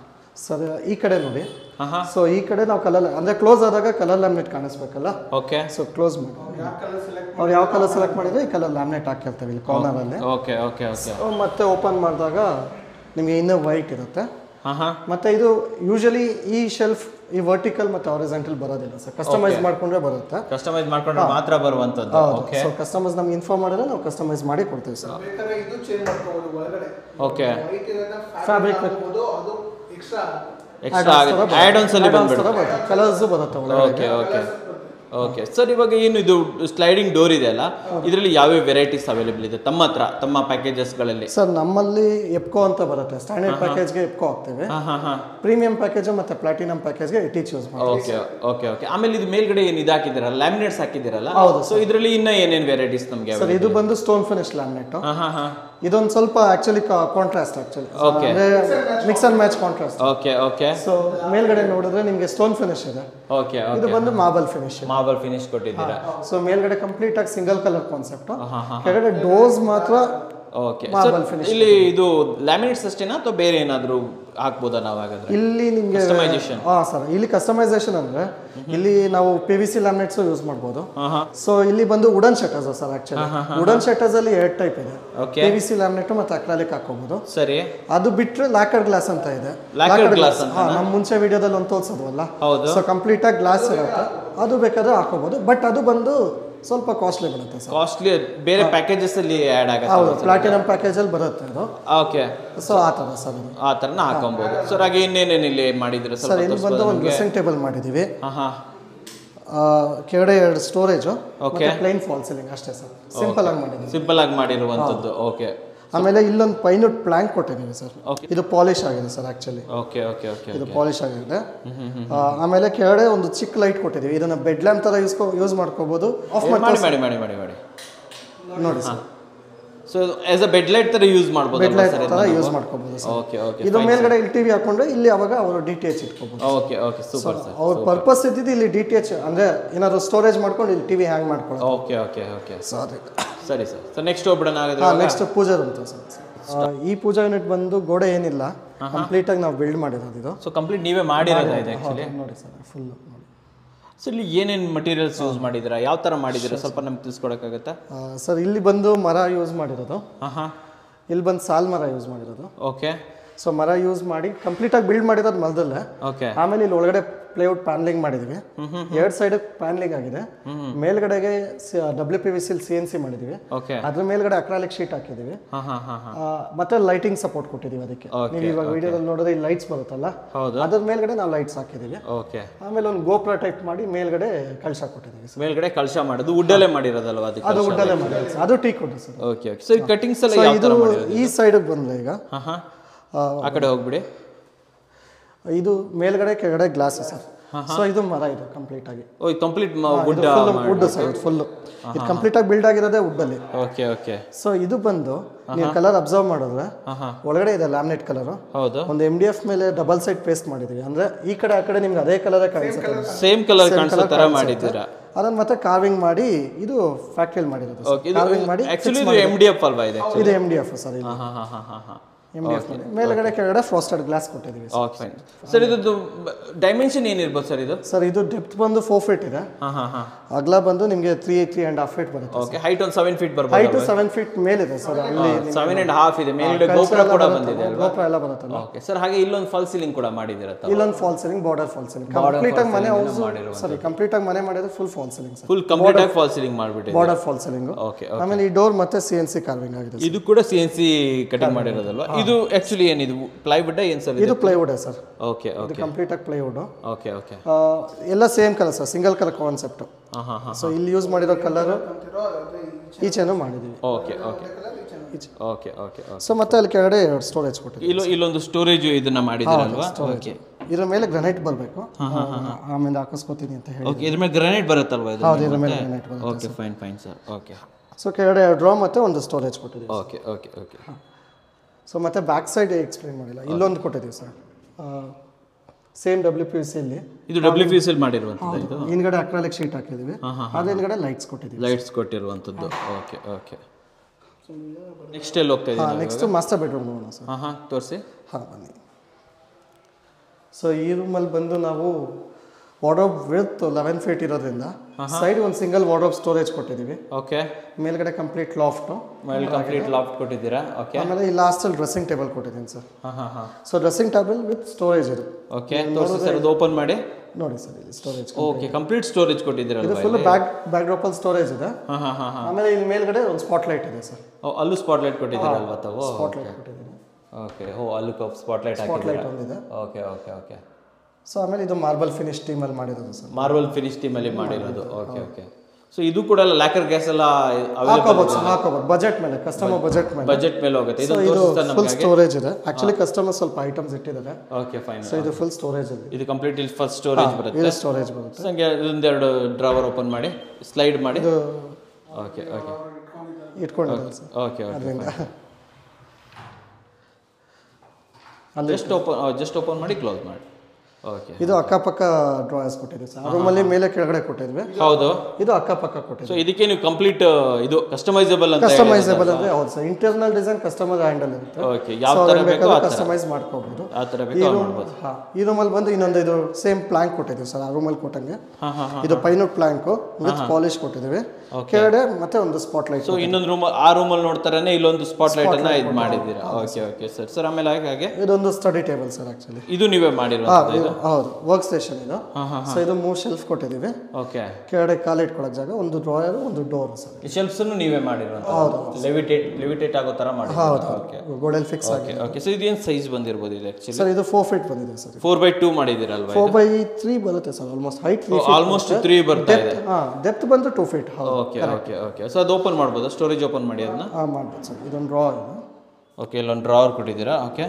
sir ಈ ಕಡೆ ನೋಡಿ ಆಹಾ ಸೊ ಈ ಕಡೆ ನಾವು ಕಲರ್ ಅಂದ್ರೆ ಕ್ಲೋಸ್ ಆದಾಗ ಕಲರ್ ಲ್ಯಾಮಿನೇಟ್ ಕಾಣಿಸ್ಬೇಕಲ್ಲ ಓಕೆ ಸೊ ಕ್ಲೋಸ್ ಮಾಡಿ ಅವ್ರು ಯಾವ ಕಲರ್ ಸೆಲೆಕ್ಟ್ ಮಾಡಿದ್ರೆ ಈ ಕಲರ್ ಲ್ಯಾಮಿನೇಟ್ ಹಾಕಿರ್ತೀವಿ ಇಲ್ಲಿ ಕಾರ್ನರ್ ಅಲ್ಲಿ ಓಕೆ ಓಕೆ ಓಕೆ So, ಮತ್ತೆ ಓಪನ್ ಮಾಡಿದಾಗ ನಿಮಗೆ ಇನ್ನೂ ವೈಟ್ ಇರುತ್ತೆ ಆಹಾ ಮತ್ತೆ ಇದು ಯೂಶಲಿ ಈ ಶೆಲ್ಫ್ ಈ ವರ್ಟಿಕಲ್ ಮತ್ತೆ ಆರಿಜೆಂಟಲ್ ಬರೋದಿಲ್ಲ ಸರ್ ಕಸ್ಟಮೈಸ್ ಮಾಡ್ಕೊಂಡ್ರೆ ಬರುತ್ತೆ ಕಸ್ಟಮೈಸ್ ಮಾಡ್ಕೊಂಡ್ರೆ ಮಾತ್ರ ಬರುವಂತದ್ದು ಹೌದು ಓಕೆ ಸೊ ಕಸ್ಟಮರ್ಸ್ ನಮ್ಗೆ ಇನ್ಫಾರ್ಮ್ ಮಾಡಿದ್ರೆ ನಾವು ಕಸ್ಟಮೈಸ್ ಮಾಡಿ ಕೊಡ್ತೀವಿ ಸರ್ ಬೇಕಾದ್ರೆ ಇದು ಚೇಂಜ್ ಮಾಡ್ಕೋಬಹುದು ಒಳಗಡೆ ಓಕೆ ವೈಟ್ ಇರೋದನ್ನ Fabric ಫ್ಯಾಬ್ರಿಕ್ ಹಾಕ್ಬೋದು ಅದು ಎಕ್ಸ್ಟ್ರಾ ಎಕ್ಸ್ಟ್ರಾ ಆಗುತ್ತೆ ಆಡ್ ಆನ್ಸ್ ಅಲ್ಲಿ ಬಂದ್ಬಿಡುತ್ತೆ ಕಲರ್ಸ್ ಬರುತ್ತೆ ಒಳಗಡೆ ಓಕೆ ಓಕೆ ಓಕೆ ಸರ್ ಇವಾಗ ಏನು ಇದು ಸ್ಲೈಡಿಂಗ್ ಡೋರ್ ಇದೆ ಅಲ್ಲ ಇದರಲ್ಲಿ ಯಾವ್ಯಾವ ವೆರೈಟೀಸ್ ಅವೈಲೇಬಲ್ ಇದೆ ತಮ್ಮ ಹತ್ರ ತಮ್ಮ ಪ್ಯಾಕೇಜಸ್ಗಳಲ್ಲಿ ಸರ್ ನಮ್ಮಲ್ಲಿ ಎಪ್ಕೋ ಅಂತ ಬರುತ್ತೆ ಸ್ಟ್ಯಾಂಡರ್ಡ್ ಪ್ಯಾಕೇಜ್ಗೆ ಎಪ್ಕೋ ಹಾಕ್ತೇವೆ ಹಾ ಹಾ ಹಾ ಪ್ರೀಮಿಯಂ ಪ್ಯಾಕೇಜ್ ಮತ್ತೆ ಪ್ಲಾಟಿನಂ ಪ್ಯಾಕೇಜ್ಗೆ ಇಟೀಚ್ ಯೂಸ್ ಮಾಡಿ ಓಕೆ ಓಕೆ ಓಕೆ ಆಮೇಲೆ ಇದು ಮೇಲ್ಗಡೆ ಏನು ಇದು ಹಾಕಿದ್ದೀರಲ್ಲ ಲ್ಯಾಮಿನೇಟ್ಸ್ ಹಾಕಿದ್ದೀರಲ್ಲ ಹೌದು ಸೊ ಇದರಲ್ಲಿ ಇನ್ನ ಏನೇನು ವೆರೈಟೀಸ್ ನಮಗೆ ಸರ್ ಇದು ಬಂದು ಸ್ಟೋನ್ ಫಿನಿಶ್ ಲ್ಯಾಮಿನೇಟ್ ಹಾ ಹಾ ಹಾ ಇದೊಂದು ಸ್ವಲ್ಪ ಆಕ್ಚುಲಿ ಕಾಂಟ್ರಾಸ್ಟ್ ಆಕ್ಚುಲಿ Okay. ಅಂದ್ರೆ mix and match contrast okay okay so ಮೇಲ್ಗಡೆ ನೋಡಿದ್ರೆ ನಿಮಗೆ ಸ್ಟೋನ್ ಫಿನಿಶ್ ಇದೆ ಓಕೆ ಇದು ಓಕೆ ಬಂದು ಮಾರ್ಬಲ್ ಫಿನಿಶ್ ಮಾರ್ಬಲ್ ಫಿನಿಶ್ ಕೊಟ್ಟಿದ್ದೀರಾ ಸೊ ಮೇಲ್ಗಡೆ ಕಂಪ್ಲೀಟ್ ಆಗಿ ಸಿಂಗಲ್ ಕಲರ್ ಕಾನ್ಸೆಪ್ಟ್ ಹಾ ಹಾ ಕೆಳಗಡೆ ಡೋಸ್ ಮಾತ್ರ ಓಕೆ Marble finish ಇಲ್ಲಿ ಇದು ಲ್ಯಾಮಿನೇಟ್ಸ್ ಅಷ್ಟೇನಾ ಅಥವಾ ಬೇರೆ ಏನಾದರೂ ಹಾಕ್ಬೋದಾ ನಾವು ಹಾಗಾದ್ರೆ ಇಲ್ಲಿ ನಿಮಗೆ Customization. ಹಾ ಸರ್ ಇಲ್ಲಿ ಕಸ್ಟಮೈಸೇಷನ್ ಅಂದ್ರೆ ಇಲ್ಲಿ ನಾವು P V C laminates use ಮಾಡ್ಬೋದು ಹಾ ಹಾ ಸೊ ಇಲ್ಲಿ ಬಂದು wooden shutters sir actually wooden shutters ಅಲ್ಲಿ ಎರಡು ಟೈಪ್ ಇದೆ Okay. P V C laminate ಮತ್ತೆ ಅಕ್ರಾಲಿಕ್ ಹಾಕೋಬಹುದು ಸರಿ ಅದು ಬಿಟ್ರೆ ಲ್ಯಾಕರ್ಡ್ ಗ್ಲಾಸ್ ಅಂತ ಇದೆ Lacquered glass ಅಂತ ಹಾ ನಮ್ಮ ಮುಂಚೆ ವಿಡಿಯೋದಲ್ಲಿ ಒಂದು ತೋರಿಸೋದ್ವಲ್ಲ ಹೌದು ಸೊ ಕಂಪ್ಲೀಟ್ ಆಗಿ ಗ್ಲಾಸ್ ಇರುತ್ತೆ ಅದು ಬೇಕಾದ್ರೆ ಹಾಕೋಬಹುದು ಬಟ್ ಅದು ಬಂದು ಸ್ವಲ್ಪ ಕಾಸ್ಟ್ಲಿ ಬರುತ್ತೆ ಸರ್ ಕಾಸ್ಟ್ಲಿ ಬೇರೆ ಪ್ಯಾಕೇಜಸ್ ಅಲ್ಲಿ ಆ್ಯಡ್ ಹೌದು ಆಗುತ್ತೆ ಪ್ಲಾಟಿನಮ್ ಪ್ಯಾಕೇಜ್ ಅಲ್ಲಿ ಬರುತ್ತೆ ಅದು ಓಕೆ ಸೊ ಆ ಥರ ಸರ್ ಅದು ಆ ಥರನ ಹಾಕೊಬೋದು ಸರ್ ಹಾಗೆ ಇನ್ನೇನೇನು ಇಲ್ಲಿ ಮಾಡಿದ್ರೆ ಸರ್ ಸ್ವಲ್ಪ ಇಲ್ಲಿ ಬಂದು ತೋರಿಸ್ಬೋದಾ ಒಂದು ನಮ್ಗೆ? ಡ್ರೆಸ್ಸಿಂಗ್ ಟೇಬಲ್ ಮಾಡಿದೀವಿ ಹಾ ಹಾ ಆ, ಕೆಳಗಡೆ ಎರಡು ಸ್ಟೋರೇಜು Okay. ಮತ್ತೆ ಪ್ಲೈನ್ ಫಾಲ್ ಸೀಲಿಂಗ್ ಅಷ್ಟೇ ಸರ್ ಸಿಂಪಲ್ ಆಗಿ ಮಾಡಿದ್ದೀವಿ ಸಿಂಪಲ್ ಆಗಿ ಮಾಡಿರುವಂಥದ್ದು ಓಕೆ ಆಮೇಲೆ ಇಲ್ಲೊಂದು ಪೈನಟ್ ಪ್ಲಾಂಕ್ ಕೊಟ್ಟಿದ್ದೀವಿ ಸರ್ Okay. ಇದು ಪಾಲಿಶ್ ಆಗಿದೆ sir actually okay okay okay ಇದು ಪಾಲಿಶ್ ಆಗಿದೆ ಆ, ಆಮೇಲೆ ಕೆಳಗಡೆ ಒಂದು ಚಿಕ್ಕ ಲೈಟ್ ಕೊಟ್ಟಿದ್ದೀವಿ ಇದನ್ನ ಬೆಡ್ ಲ್ಯಾಂಪ್ ತರ ಯೂಸ್ ಯೂಸ್ ಮಾಡ್ಕೋಬಹುದು ಆಫ್ ಮಾಡಿ ಮಾಡಿ ಮಾಡಿ ಮಾಡಿ ಮಾಡಿ ಮಾಡಿ ನೋಡಿ sir so as uh bed light ತರ ಯೂಸ್ ಮಾಡ್ಬೋದು ಬೆಡ್ ಲೈಟ್ ಸರ್ ತರ ಯೂಸ್ ಮಾಡ್ಕೋಬಹುದು ಸರ್ ಓಕೆ ಓಕೆ ಇದು ಮೇಲ್ಗಡೆ ಇಲ್ಲಿ ಟಿವಿ ಹಾಕೊಂಡ್ರೆ ಇಲ್ಲಿ ಅವಾಗ ಅವರು ಡಿ ಟಿ ಎಚ್ ಇಟ್ಕೋಬಹುದು ಓಕೆ ಓಕೆ ಸೂಪರ್ ಸರ್ ಅವ್ರ ಪರ್ಪಸ್ ಇದ್ದಿದ್ದು ಇಲ್ಲಿ ಡಿ ಟಿ ಎಚ್ ಅಂದ್ರೆ ಏನಾದ್ರು ಸ್ಟೋರೇಜ್ ಮಾಡ್ಕೊಂಡು ಇಲ್ಲಿ ಟಿವಿ ಹ್ಯಾಂಗ್ ಮಾಡ್ಕೊಳ್ಳೋದು ಓಕೆ ಓಕೆ ಓಕೆ ಸೊ ಅದಕ್ಕೆ ಸರಿ ಸರ್ ಸೊ ನೆಕ್ಸ್ಟ್ ಹೋಗ್ಬಿಡೋಣ ಹಾ ಹಾಗಾದ್ರೆ ನೆಕ್ಸ್ಟ್ ಪೂಜಾ ಅಂತ ಸರ್ ಈ ಪೂಜಾ ಯೂನಿಟ್ ಬಂದು ಗೋಡೆ ಏನಿಲ್ಲ ಕಂಪ್ಲೀಟ್ ಆಗಿ ನಾವು ಬಿಲ್ಡ್ ಮಾಡಿರೋದು ಇದು ಸೊ ಕಂಪ್ಲೀಟ್ ನೀವೇ ಮಾಡಿರೋದು ಇದೆ ಆ್ಯಕ್ಚುಲಿ ನೋಡಿ ಸರ್ ಫುಲ್ ನೋಡಿ ಸೊ ಇಲ್ಲಿ ಏನೇನು ಮಟೀರಿಯಲ್ಸ್ ಯೂಸ್ ಮಾಡಿದ್ದೀರಾ ಯಾವ ಥರ ಮಾಡಿದ್ದೀರಾ ಸ್ವಲ್ಪ ನಮ್ಗೆ ತಿಳಿಸ್ಕೊಡಕ್ಕಾಗತ್ತಾ ಸರ್ ಇಲ್ಲಿ ಬಂದು ಮರ ಯೂಸ್ ಮಾಡಿರೋದು ಹಾಂ ಹಾಂ ಇಲ್ಲಿ ಬಂದು ಸಾಲ್ ಮರ ಯೂಸ್ ಮಾಡಿರೋದು ಓಕೆ ಸೊ ಮರ ಯೂಸ್ ಮಾಡಿ ಕಂಪ್ಲೀಟ್ ಆಗಿ ಬಿಲ್ಡ್ ಮಾಡಿರೋದು ಮರದಲ್ಲೇ ಓಕೆ ಆಮೇಲೆ ಇಲ್ಲಿ ಒಳಗಡೆ ಪ್ಲೇಔಟ್ ಪ್ಯಾನ್ಲಿಂಗ್ ಮಾಡಿದ್ವಿ ಎರಡ್ ಸೈಡ್ ಪ್ಯಾನ್ಲಿಂಗ್ ಆಗಿದೆ ಮೇಲ್ಗಡೆಗೆ ಡಬ್ಲ್ಯೂ ಪಿ ವಿ ಸಿಲ್ ಸಿ ಎನ್ ಸಿ ಮಾಡಿದೀವಿ ಓಕೆ ಅದ್ರ ಮೇಲ್ಗಡೆ ಅಕ್ರಾಲಿಕ್ ಶೀಟ್ ಹಾಕಿದೀವಿ ಹಾಂ ಹಾಂ ಹಾಂ ಹಾಂ ಆ, ಮತ್ತೆ ಲೈಟಿಂಗ್ ಸಪೋರ್ಟ್ ಕೊಟ್ಟಿದೀವಿ ಅದಕ್ಕೆ Okay, ನೀವು ಇವಾಗ ವಿಡಿಯೋದಲ್ಲಿ ನೋಡಿದ್ರೆ ಇಲ್ಲಿ ಲೈಟ್ಸ್ ಬರುತ್ತಲ್ಲ ಹೌದು ಅದ್ರ ಮೇಲ್ಗಡೆ ನಾವು ಲೈಟ್ಸ್ ಹಾಕಿದೀವಿ ಓಕೆ ಆಮೇಲೆ ಒಂದು ಗೋಪುರ ಟೈಪ್ ಮಾಡಿ ಮೇಲ್ಗಡೆ ಕಳ್ಸ ಕೊಟ್ಟಿದ್ದೀವಿ ಸರ್ ಮೇಲ್ಗಡೆ ಕಲಶ ಮಾಡೋದು ವುಡ್ಡಲ್ಲೇ ಮಾಡಿರೋದಲ್ವ ಅದಕ್ಕೆ ಅದು ವುಡ್ಡಲ್ಲೇ ಮಾಡಿದ್ವಿ ಸರ್ ಅದು ಟೀ ಕೊಡಿ ಸರ್ ಓಕೆ ಓಕೆ ಸೊ ಈ ಕಟಿಂಗ್ಸ್ ಎಲ್ಲ ಸೊ ಯಾವ ಇದು ಥರ ಮಾಡಿರೋದು ಈ ಸೈಡಿಗೆ ಬಂದ್ರೆ ಈಗ ಹಾಂ ಹಾಂ ಆ, ಆ ಕಡೆ ಹೋಗ್ಬಿಡಿ ಇದು ಮೇಲ್ಗಡೆ ಕೆಳಗಡೆ ಗ್ಲಾಸ್ ಸರ್ ಸೊ ಇದು ಮರ ಇದು ಕಂಪ್ಲೀಟ್ ಆಗಿ ಓ complete wood full wood sir full ಇದು ಕಂಪ್ಲೀಟ್ ಆಗಿ ಬಿಲ್ಡ್ ಆಗಿರೋದೇ ವುಡ್ ಅಲ್ಲಿ ಓಕೆ ಓಕೆ ಸೊ ಇದು ಬಂದು ನೀವು ಕಲರ್ ಅಬ್ಸರ್ವ್ ಮಾಡಿದ್ರೆ ಹಾಂ ಹಾಂ ಒಳಗಡೆ ಇದೆ ಲ್ಯಾಮಿನೇಟ್ ಕಲರ್ ಹೌದು ಒಂದು ಎಮ್ ಡಿ ಎಫ್ ಮೇಲೆ ಡಬಲ್ ಸೈಡ್ ಪೇಸ್ಟ್ ಮಾಡಿದೀವಿ ಅಂದ್ರೆ ಈ ಕಡೆ ಆ ಕಡೆ ನಿಮ್ಗೆ ಅದೇ ಕಲರ್ ಕಾಣಿಸುತ್ತೆ ಸೇಮ್ ಕಲರ್ ಕಾಣಿಸೋ ಥರ ಮಾಡಿದ್ದೀರಾ ಅದನ್ನ ಮತ್ತೆ ಕಾರ್ವಿಂಗ್ ಮಾಡಿ ಇದು ಫ್ಯಾಕ್ಟ್ರಿಯಲ್ಲಿ ಮಾಡಿರೋದು ಓಕೆ ಇದು ಕಾರ್ವಿಂಗ್ ಮಾಡಿ ಆ್ಯಕ್ಚುಲಿ ಇದು ಎಮ್ ಡಿ ಎಫ್ ಅಲ್ವಾ ಇದೆ ಇದು ಎಮ್ ಡಿ ಎಫ್ ಸರ್ ಇದು ಹಾಂ ಹಾಂ ಹಾಂ ಹಾಂ ಹಾಂ ಎಮ್ ಡಿ ಎಫ್ ಮಾಡಿ ಮೇಲ್ಗಡೆ ಕೆಳಗಡೆ ಫ್ರಾಸ್ಟೆಡ್ ಗ್ಲಾಸ್ ಕೊಟ್ಟಿದ್ದೀವಿ ಓಕೆ ಫೈನ್ ಸರ್ ಇದು ಡೈಮೆನ್ಷನ್ ಏನಿರ್ಬೋದು ಸರ್ ಇದು ಸರ್ ಇದು ಡೆಪ್ತ್ ಬಂದು ಫೋರ್ ಫೀಟ್ ಇದೆ ಹಾಂ ಹಾಂ ಹಾಂ ಅಗಲ ಬಂದು ನಿಮಗೆ three three and half feet ಬರುತ್ತೆ ಓಕೆ ಹೈಟ್ ಒಂದು ಸೆವೆನ್ ಫೀಟ್ ಬರ್ಬೋದು ಹೈಟ್ ಸೆವೆನ್ ಫೀಟ್ ಮೇಲಿದೆ ಸರ್ ಅಲ್ಲಿ ಸೆವೆನ್ ಅಂಡ್ ಹಾಫ್ ಇದೆ ಮೇಲ್ಗಡೆ ಗೋಪುರ ಕೂಡ ಬಂದಿದೆ ಅಲ್ವಾ ಗೋಪುರ ಎಲ್ಲ ಬರುತ್ತಲ್ಲ ಓಕೆ ಸರ್ ಹಾಗೆ ಇಲ್ಲೊಂದು ಫಾಲ್ ಸೀಲಿಂಗ್ ಕೂಡ ಮಾಡಿದ್ದೀರಾ ತಾವು ಇಲ್ಲೊಂದು fall ceiling border fall ceiling complete ಆಗಿ ಮನೆ ಹೌಸ್ ಸರಿ ಕಂಪ್ಲೀಟ್ ಆಗಿ ಮನೆ ಮಾಡಿದ್ರೆ full fall ceiling sir full complete ಆಗಿ ಫಾಲ್ ಸೀಲಿಂಗ್ ಮಾಡಿಬಿಟ್ಟಿದೆ ಬಾರ್ಡರ್ ಫಾಲ್ ಸೀಲಿಂಗ್ ಓಕೆ ಆಮೇಲೆ ಈ ಡೋರ್ ಮತ್ತೆ ಸಿ ಎನ್ ಸಿ ಕಾರ್ವಿಂಗ್ ಆಗಿದೆ ಇದು ಕೂಡ ಸಿ ಎನ್ ಸಿ ಕಟಿಂಗ್ ಮಾಡಿರೋದಲ್ವಾ ಇದು ಆಕ್ಚುಲಿ ಏನಿದು ಪ್ಲೈವುಡ್ ಏನ್ ಸರ್ ಇದು ಪ್ಲೈವುಡ್ ಸರ್ ಓಕೆ ಇದು ಓಕೆ ಕಂಪ್ಲೀಟ್ ಆಗಿ ಪ್ಲೈವುಡ್ ಓಕೆ ಓಕೆ ಎಲ್ಲ same colour sir single colour concept ಹಾಂ ಹಾಂ ಹಾಂ ಸೊ ಇಲ್ಲಿ ಯೂಸ್ ಮಾಡಿರೋ ಕಲರ್ ಅಂತಿರೋ ಅದೇ ಈಚೆ ಈಚೆನೂ ಮಾಡಿದ್ದೀವಿ ಓಕೆ ಓಕೆ ಕಲರ್ ಈಚೆ ಓಕೆ ಓಕೆ ಓಕೆ ಸೊ ಮತ್ತೆ ಅಲ್ಲಿ ಕೆಳಗಡೆ ಎರಡು ಸ್ಟೋರೇಜ್ ಕೊಟ್ಟಿದ್ದೀವಿ ಇಲ್ಲೋ ಇಲ್ಲೊಂದು ಸ್ಟೋರೇಜ್ ಇದನ್ನ ಮಾಡಿದಿರಲ್ವಾ ಓಕೆ ಇದ್ರ ಮೇಲೆ ಗ್ರನೈಟ್ ಬರಬೇಕು ಆಮೇಲೆ ಹಾಕಿಸ್ಕೋತೀನಿ ಅಂತ ಹೇಳಿ ಓಕೆ ಇದ್ರ ಮೇಲೆ ಗ್ರಾನೈಟ್ ಬರುತ್ತಲ್ವಾ ಇದು ಹೌದು ಇದ್ರ ಮೇಲೆ ಗ್ರನೈಟ್ ಬರುತ್ತೆ okay fine fine sir okay so ಕೆಳಗಡೆ ಡ್ರಾ ಮತ್ತೆ ಒಂದು ಸ್ಟೋರೇಜ್ ಕೊಟ್ಟಿದ್ದೀವಿ ಓಕೆ ಓಕೆ ಓಕೆ ಸೊ ಮತ್ತೆ ಬ್ಯಾಕ್ ಸೈಡ್ ಎಕ್ಸ್ಪ್ಲೇನ್ ಮಾಡಿಲ್ಲ ಇಲ್ಲೊಂದು ಕೊಟ್ಟಿದ್ದೀವಿ sir same W P C ಇಲ್ಲಿ ಇದು ಡಬ್ಲ್ಯೂ ಪಿ ಸಿ ಮಾಡಿರುವಂಥದ್ದು ಇದು ಹಿಂದ್ಗಡೆ ಅಕ್ರಾಲಿಕ್ ಶೀಟ್ ಹಾಕಿದ್ದೀವಿ ಅದ್ರ ಹಿಂದ್ಗಡೆ ಲೈಟ್ಸ್ ಕೊಟ್ಟಿದ್ದೀವಿ ಲೈಟ್ಸ್ ಕೊಟ್ಟಿರುವಂಥದ್ದು ಓಕೆ ಓಕೆ ನೆಕ್ಸ್ಟ್ ಎಲ್ಲಿ ಹೋಗ್ತಾ ಇದ್ದೀವಿ ನೆಕ್ಸ್ಟ್ ಮಾಸ್ಟರ್ ಬೆಡ್ರೂಮ್ ನೋಡೋಣ ಸರ್ ಹಾಂ ಹಾಂ ತೋರಿಸಿ ಹಾಂ ಬನ್ನಿ ಸೊ ಈ ರೂಮಲ್ಲಿ ಬಂದು ನಾವು ವಾರ್ಡ್ರೋಬ್ ವಿತ್ ಲೆವೆನ್ ಫೀಟ್ ಇರೋದ್ರಿಂದ ಸೈಡ್ ಒಂದು ಸಿಂಗಲ್ ವಾರ್ಡ್ರೋಬ್ ಸ್ಟೋರೇಜ್ ಕೊಟ್ಟಿದ್ದೀವಿ ಓಕೆ ಮೇಲ್ಗಡೆ ಕಂಪ್ಲೀಟ್ ಲಾಫ್ಟು ಮೇಲೆ ಕಂಪ್ಲೀಟ್ ಲಾಫ್ಟ್ ಕೊಟ್ಟಿದ್ದೀರಾ ಓಕೆ ಆಮೇಲೆ ಈ ಲಾಸ್ಟಲ್ಲಿ ಡ್ರೆಸ್ಸಿಂಗ್ ಟೇಬಲ್ ಕೊಟ್ಟಿದ್ದೀನಿ ಸರ್ ಹಾಂ ಹಾಂ ಹಾಂ so dressing table with storage ಇದು ಓಕೆ ತೋರಿಸಿ ಸರ್ ಅದು ಓಪನ್ ಮಾಡಿ ನೋಡಿ ಸರ್ ಇಲ್ಲಿ ಸ್ಟೋರೇಜ್ ಓಕೆ ಕಂಪ್ಲೀಟ್ ಸ್ಟೋರೇಜ್ ಇದು ಕೊಟ್ಟಿದ್ದೀರಲ್ವಾ ಫುಲ್ ಬ್ಯಾಕ್ ಬ್ಯಾಕ್ ಡ್ರಾಪಲ್ಲಿ ಸ್ಟೋರೇಜ್ ಇದೆ ಹಾಂ ಹಾಂ ಹಾಂ ಹಾಂ ಆಮೇಲೆ ಇಲ್ಲಿ ಮೇಲ್ಗಡೆ ಒಂದು ಸ್ಪಾಟ್ ಲೈಟ್ ಇದೆ ಸರ್ ಅಲ್ಲೂ ಸ್ಪಾಟ್ಲೈಟ್ ಕೊಟ್ಟಿದ್ದೀರಲ್ವಾ ತಾವು ಸ್ಪಾಟ್ ಲೈಟ್ ಕೊಟ್ಟಿದ್ದೀನಿ ಓಕೆ ಓ ಅಲ್ಲೂ ಕಪ್ ಸ್ಪಾಟ್ಲೈಟ್ ಸ್ಪಾಟ್ ಹಾಕಿದ್ದೀರಾ ಲೈಟ್ ಒಂದಿದೆ ಓಕೆ ಓಕೆ ಓಕೆ ಸೊ ಆಮೇಲೆ ಇದು ಮಾರ್ಬಲ್ ಫಿನಿಶ್ ಟೀಮಲ್ಲಿ ಮಾಡಿರೋದು ಸರ್ ಮಾರ್ಬಲ್ ಫಿನಿಶ್ ಟೀಮಲ್ಲಿ ಮಾಡಿರೋದು ಓಕೆ ಓಕೆ ಸೊ ಇದು ಕೂಡ ಲ್ಯಾಕರ್ ಗ್ಯಾಸ್ ಎಲ್ಲ ಅವೈಲೇಬಲ್ ಹಾಕೋಬೋದು ಸರ್ ಹಾಕೋಬೋದು ಬಜೆಟ್ ಮೇಲೆ ಕಸ್ಟಮರ್ ಬಜೆಟ್ ಮೇಲೆ ಬಜೆಟ್ ಮೇಲೆ ಹೋಗುತ್ತೆ ಸೊ ಇದು ಇದು ತೋರಿಸ್ತಾ ಫುಲ್ ನಮಗೆ ಸ್ಟೋರೇಜ್ ಇದೆ ಆಕ್ಚುಲಿ ಕಸ್ಟಮರ್ ಸ್ವಲ್ಪ ಐಟಮ್ಸ್ ಇಟ್ಟಿದ್ದಾರೆ ಓಕೆ ಫೈನ್ ಸೊ ಇದು ಫುಲ್ ಸ್ಟೋರೇಜ್ ಅಲ್ಲಿ ಇದು ಕಂಪ್ಲೀಟ್ ಇಲ್ಲಿ ಫಸ್ಟ್ ಸ್ಟೋರೇಜ್ ಬರುತ್ತೆ ಇದು ಸ್ಟೋರೇಜ್ ಬರುತ್ತೆ ಸೊ ಹಂಗೆ ಇದೊಂದೆರಡು ಡ್ರಾವರ್ ಓಪನ್ ಮಾಡಿ ಸ್ಲೈಡ್ ಮಾಡಿ ಇದು ಓಕೆ ಓಕೆ ಇಟ್ಕೊಂಡಿದ್ದಾರೆ ಸರ್ ಓಕೆ ಓಕೆ ಅದರಿಂದ ಜಸ್ಟ್ ಓಪನ್ ಜಸ್ಟ್ ಓಪನ್ ಮಾಡಿ ಕ್ಲೋಸ್ ಮಾಡಿ ಓಕೆ ಇದು ಅಕ್ಕಪಕ್ಕ ಡ್ರಾಯರ್ಸ್ ಕೊಟ್ಟಿದ್ವಿ ಸರ್ ರೂಮಲ್ಲಿ ಮೇಲೆ ಕೆಳಗಡೆ ಕೊಟ್ಟಿದ್ವಿ ಹೌದು ಇದು ಅಕ್ಕಪಕ್ಕ ಕೊಟ್ಟಿದ್ವಿ ಸೊ ಇದಕ್ಕೆ ನೀವು ಕಂಪ್ಲೀಟ್ ಇದು ಕಸ್ಟಮೈಸಬಲ್ ಅಂತ ಕಸ್ಟಮೈಸೇಬಲ್ ಅಂದ್ರೆ ಹೌದು sir internal design customer handle ಇರುತ್ತೆ ಓಕೆ ಯಾವ ಸೊ ಥರ ಅದನ್ನ ಬೇಕೋ ಆ ಬೇಕಾದ್ರೆ ಥರ ಕಸ್ಟಮೈಸ್ ಮಾಡ್ಕೋಬಹುದು ಆ ಥರ ಈ ಬೇಕೋ ಆ ರೂಮ್ ಮಾಡ್ಬೋದು ಹಾ ಈ ರೂಮಲ್ಲಿ ಬಂದು ಇನ್ನೊಂದು ಇದು ಸೇಮ್ ಪ್ಲಾಂಕ್ ಕೊಟ್ಟಿದ್ದೀವಿ ಸರ್ ಆ ರೂಮಲ್ಲಿ ಕೊಟ್ಟಂಗೆ ಹಾಂ ಹಾಂ ಹಾಂ ಇದು ಪೈನೂಟ್ ಪ್ಲಾಂಕು ವಿತ್ ಪಾಲಿಶ್ ಕೊಟ್ಟಿದ್ದೀವಿ ಕೆಳಗಡೆ ಮತ್ತೆ ಒಂದು ಸ್ಪಾಟ್ ಲೈಟ್ ಸೊ ಇನ್ನೊಂದು ರೂಮ್ ಆ ರೂಮಲ್ಲಿ ನೋಡ್ತಾರನೇ ಇಲ್ಲೊಂದು ಸ್ಪಾಟ್ ಲೈಟ್ ಅನ್ನ ಇದು ಮಾಡಿದ್ದೀರಾ ಓಕೆ ಓಕೆ ಸರ್ ಸರ್ ಆಮೇಲೆ ಹಾಗೆ ಹಾಗೆ ಇದೊಂದು ಸ್ಟಡಿ ಟೇಬಲ್ ಸರ್ ಆಕ್ಚುಲಿ ಇದು ನೀವೇ ಮಾಡಿರುವಂಥದ್ದು ಇದು ಹೌದು ವರ್ಕ್ ಸ್ಟೇಷನ್ ಇದು ಸೊ ಇದು ಮೂರು ಶೆಲ್ಫ್ ಕೊಟ್ಟಿದ್ದೀವಿ ಓಕೆ ಕೆಳಗಡೆ ಕಾಲು ಇಟ್ಕೊಳಕ್ ಜಾಗ ಒಂದು ಡ್ರಾಯರ್ ಒಂದು ಡೋರ್ ಸರ್ ಈ ಶೆಲ್ಫ್ಸ್ ನೀವೇ ಮಾಡಿರುವಂಥದ್ದು ಲೆವಿಟೇಟ್ ಲೆವಿಟೇಟ್ ಆಗೋ ಥರ ಮಾಡಿ ಓಕೆ ಗೋಡೆಲ್ ಫಿಕ್ಸ್ ಆಗಿ ಓಕೆ ಓಕೆ ಸೊ ಇದೇನು ಸೈಜ್ ಬಂದಿರ್ಬೋದು ಇದು ಆ್ಯಕ್ಚುಲಿ ಸರ್ ಇದು ಫೋರ್ ಫೀಟ್ ಬಂದಿದೆ ಸರ್ ಫೋರ್ ಬೈ ಟೂ ಮಾಡಿದ್ದೀರಲ್ವಾ ಫೋರ್ ಬೈ ತ್ರೀ ಬರುತ್ತೆ sir almost height three almost three ಬರ್ತಾ ಇದೆ ಹಾಂ ಡೆಪ್ತ್ ಬಂದು ಟೂ ಫೀಟ್ ಹೌದು ಓಕೆ ಓಕೆ ಓಕೆ ಸೊ ಅದು ಓಪನ್ ಮಾಡ್ಬೋದಾ ಸ್ಟೋರೇಜ್ ಓಪನ್ ಮಾಡಿ ಅದನ್ನ ಹಾಂ ಮಾಡ್ಬೋದು ಸರ್ ಇದೊಂದು ಡ್ರಾ ಇದೆ ಓಕೆ ಇಲ್ಲೊಂದು ಡ್ರಾವರ್ ಕೊಟ್ಟಿದ್ದೀರಾ ಓಕೆ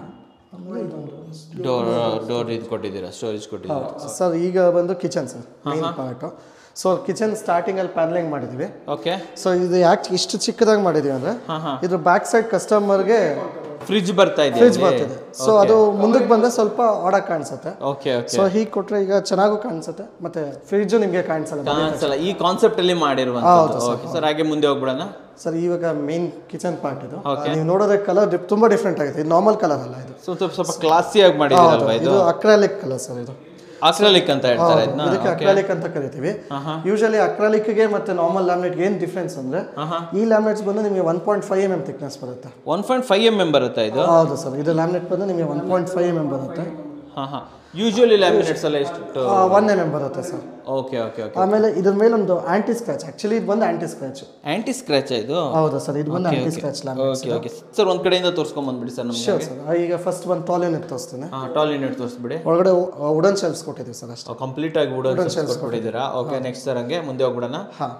ಆಮೇಲೆ ಇದೊಂದು ಡೋರ್ ಡೋರ್ ಇದು ಕೊಟ್ಟಿದ್ದೀರಾ ಸ್ಟೋರೇಜ್ ಕೊಟ್ಟಿದ್ದೀರಾ ಸರ್ ಈಗ ಬಂದು kitchen sir main part so kitchen ಸ್ಟಾರ್ಟಿಂಗಲ್ಲಿ ಪ್ಯಾನಲಿಂಗ್ ಮಾಡಿದ್ವಿ ಓಕೆ ಸೊ ಇದು ಯಾಕೆ ಇಷ್ಟು ಚಿಕ್ಕದಾಗಿ ಮಾಡಿದೀವಿ ಅಂದರೆ ಹಾಂ ಹಾಂ ಇದ್ರ ಬ್ಯಾಕ್ ಸೈಡ್ ಕಸ್ಟಮರ್ಗೆ ಫ್ರಿಜ್ ಬರ್ತಾ ಇದೆ ಫ್ರಿಜ್ ಬರ್ತಿದೆ ಸೊ ಅದು ಮುಂದಕ್ಕೆ ಬಂದರೆ ಸ್ವಲ್ಪ ಆಡಾಗಿ ಕಾಣಿಸುತ್ತೆ ಓಕೆ ಓಕೆ ಸೊ ಹೀಗೆ ಕೊಟ್ಟರೆ ಈಗ ಚೆನ್ನಾಗೂ ಕಾಣಿಸುತ್ತೆ ಮತ್ತೆ ಫ್ರಿಜ್ಜು ನಿಮಗೆ ಕಾಣಿಸಲ್ಲ ಕಾಣಿಸಲ್ಲ ಈ ಕಾನ್ಸೆಪ್ಟ್ ಅಲ್ಲಿ ಮಾಡಿರುವಂತದ್ದು ಓಕೆ ಸರ್ ಹಾಗೆ ಮುಂದೆ ಹೋಗ್ಬಿಡೋಣ ಸರ್ ಇವಾಗ ಮೇನ್ ಕಿಚನ್ ಪಾರ್ಟ್ ಇದು ನೀವು ನೋಡೋದೇ ಕಲರ್ ತುಂಬಾ ಡಿಫ್ರೆಂಟ್ ಆಗಿದೆ ಇದು ನಾರ್ಮಲ್ ಕಲರ್ ಅಲ್ಲ ಇದು ಸೊ ಸ್ವಲ್ಪ ಸ್ವಲ್ಪ ಕ್ಲಾಸಿಯಾಗಿ ಮಾಡಿದ್ದೀರಲ್ವಾ ಇದು ಇದು ಅಕ್ರಾಲಿಕ್ ಕಲರ್ ಸರ್ ಇದು ಆಕ್ರಲಿಕ್ ಅಂತ ಹೇಳ್ತಾರೆ ಇದನ್ನ ಇದಕ್ಕೆ ಅಕ್ರಾಲಿಕ್ ಅಂತ ಕರಿತೀವಿ ಯೂಶಲಿ ಅಕ್ರಾಲಿಕ್ಗೆ ಮತ್ತೆ ನಾರ್ಮಲ್ ಲ್ಯಾಮಿನೇಟ್ ಏನ್ ಡಿಫ್ರೆನ್ಸ್ ಅಂದ್ರೆ ಈ ಲ್ಯಾಮಿನೇಟ್ಸ್ ಬಂದು ನಿಮಗೆ one point five M M thickness ಬರುತ್ತೆ one point five M M ಬರುತ್ತಾ ಇದು ಹೌದು ಸರ್ ಇದು ಲ್ಯಾಮಿನೇಟ್ ಬಂದು ನಿಮಗೆ one point five M M ಬರುತ್ತೆ ಹಾಂ ಹಾಂ ಯೂಶುವಲಿ ಲ್ಯಾಮಿನೇಟ್ಸ್ ಎಲ್ಲ ಎಷ್ಟು ಒನ್ ಎಮ್ ಎಮ್ ಬರುತ್ತೆ ಸರ್ ಓಕೆ ಓಕೆ ಓಕೆ ಆಮೇಲೆ ಇದ್ರ ಮೇಲೆ ಒಂದು ಆಂಟಿ ಸ್ಕ್ರಾಚ್ ಆಕ್ಚುಲಿ ಇದು ಬಂದು ಆಂಟಿ ಸ್ಕ್ರಾಚ್ ಆಂಟಿ ಸ್ಕ್ರಾಚ್ ಇದು ಹೌದಾ ಸರ್ ಇದು ಬಂದು anti scratch laminate okay okay sir ಒಂದ್ ಕಡೆಯಿಂದ ತೋರಿಸ್ಕೊಂಡ್ ಬಂದ್ಬಿಡಿ ಸರ್ ನಮ್ಗೆ ಶೋರ್ ಸರ್ ಈಗ ಫಸ್ಟ್ ಒಂದು ಟಾಲ್ ಯೂನಿಟ್ ತೋರಿಸ್ತೀನಿ ಹಾಂ ಟಾಲ್ ಯೂನಿಟ್ ತೋರಿಸ್ಬಿಡಿ ಒಳಗಡೆ ವುಡನ್ ಶೆಲ್ಫ್ಸ್ ಕೊಟ್ಟಿದ್ದೀವಿ ಸರ್ ಅಷ್ಟೇ ಕಂಪ್ಲೀಟ್ ಆಗಿ ವುಡನ್ ಕೊಟ್ಬಿಟ್ಟಿದ್ದೀರಾ ಓಕೆ ನೆಕ್ಸ್ಟ್ ಸರ್ ಹಂಗೆ ಮುಂದೆ ಹೋಗ್ಬಿಡೋಣ ಹಾಂ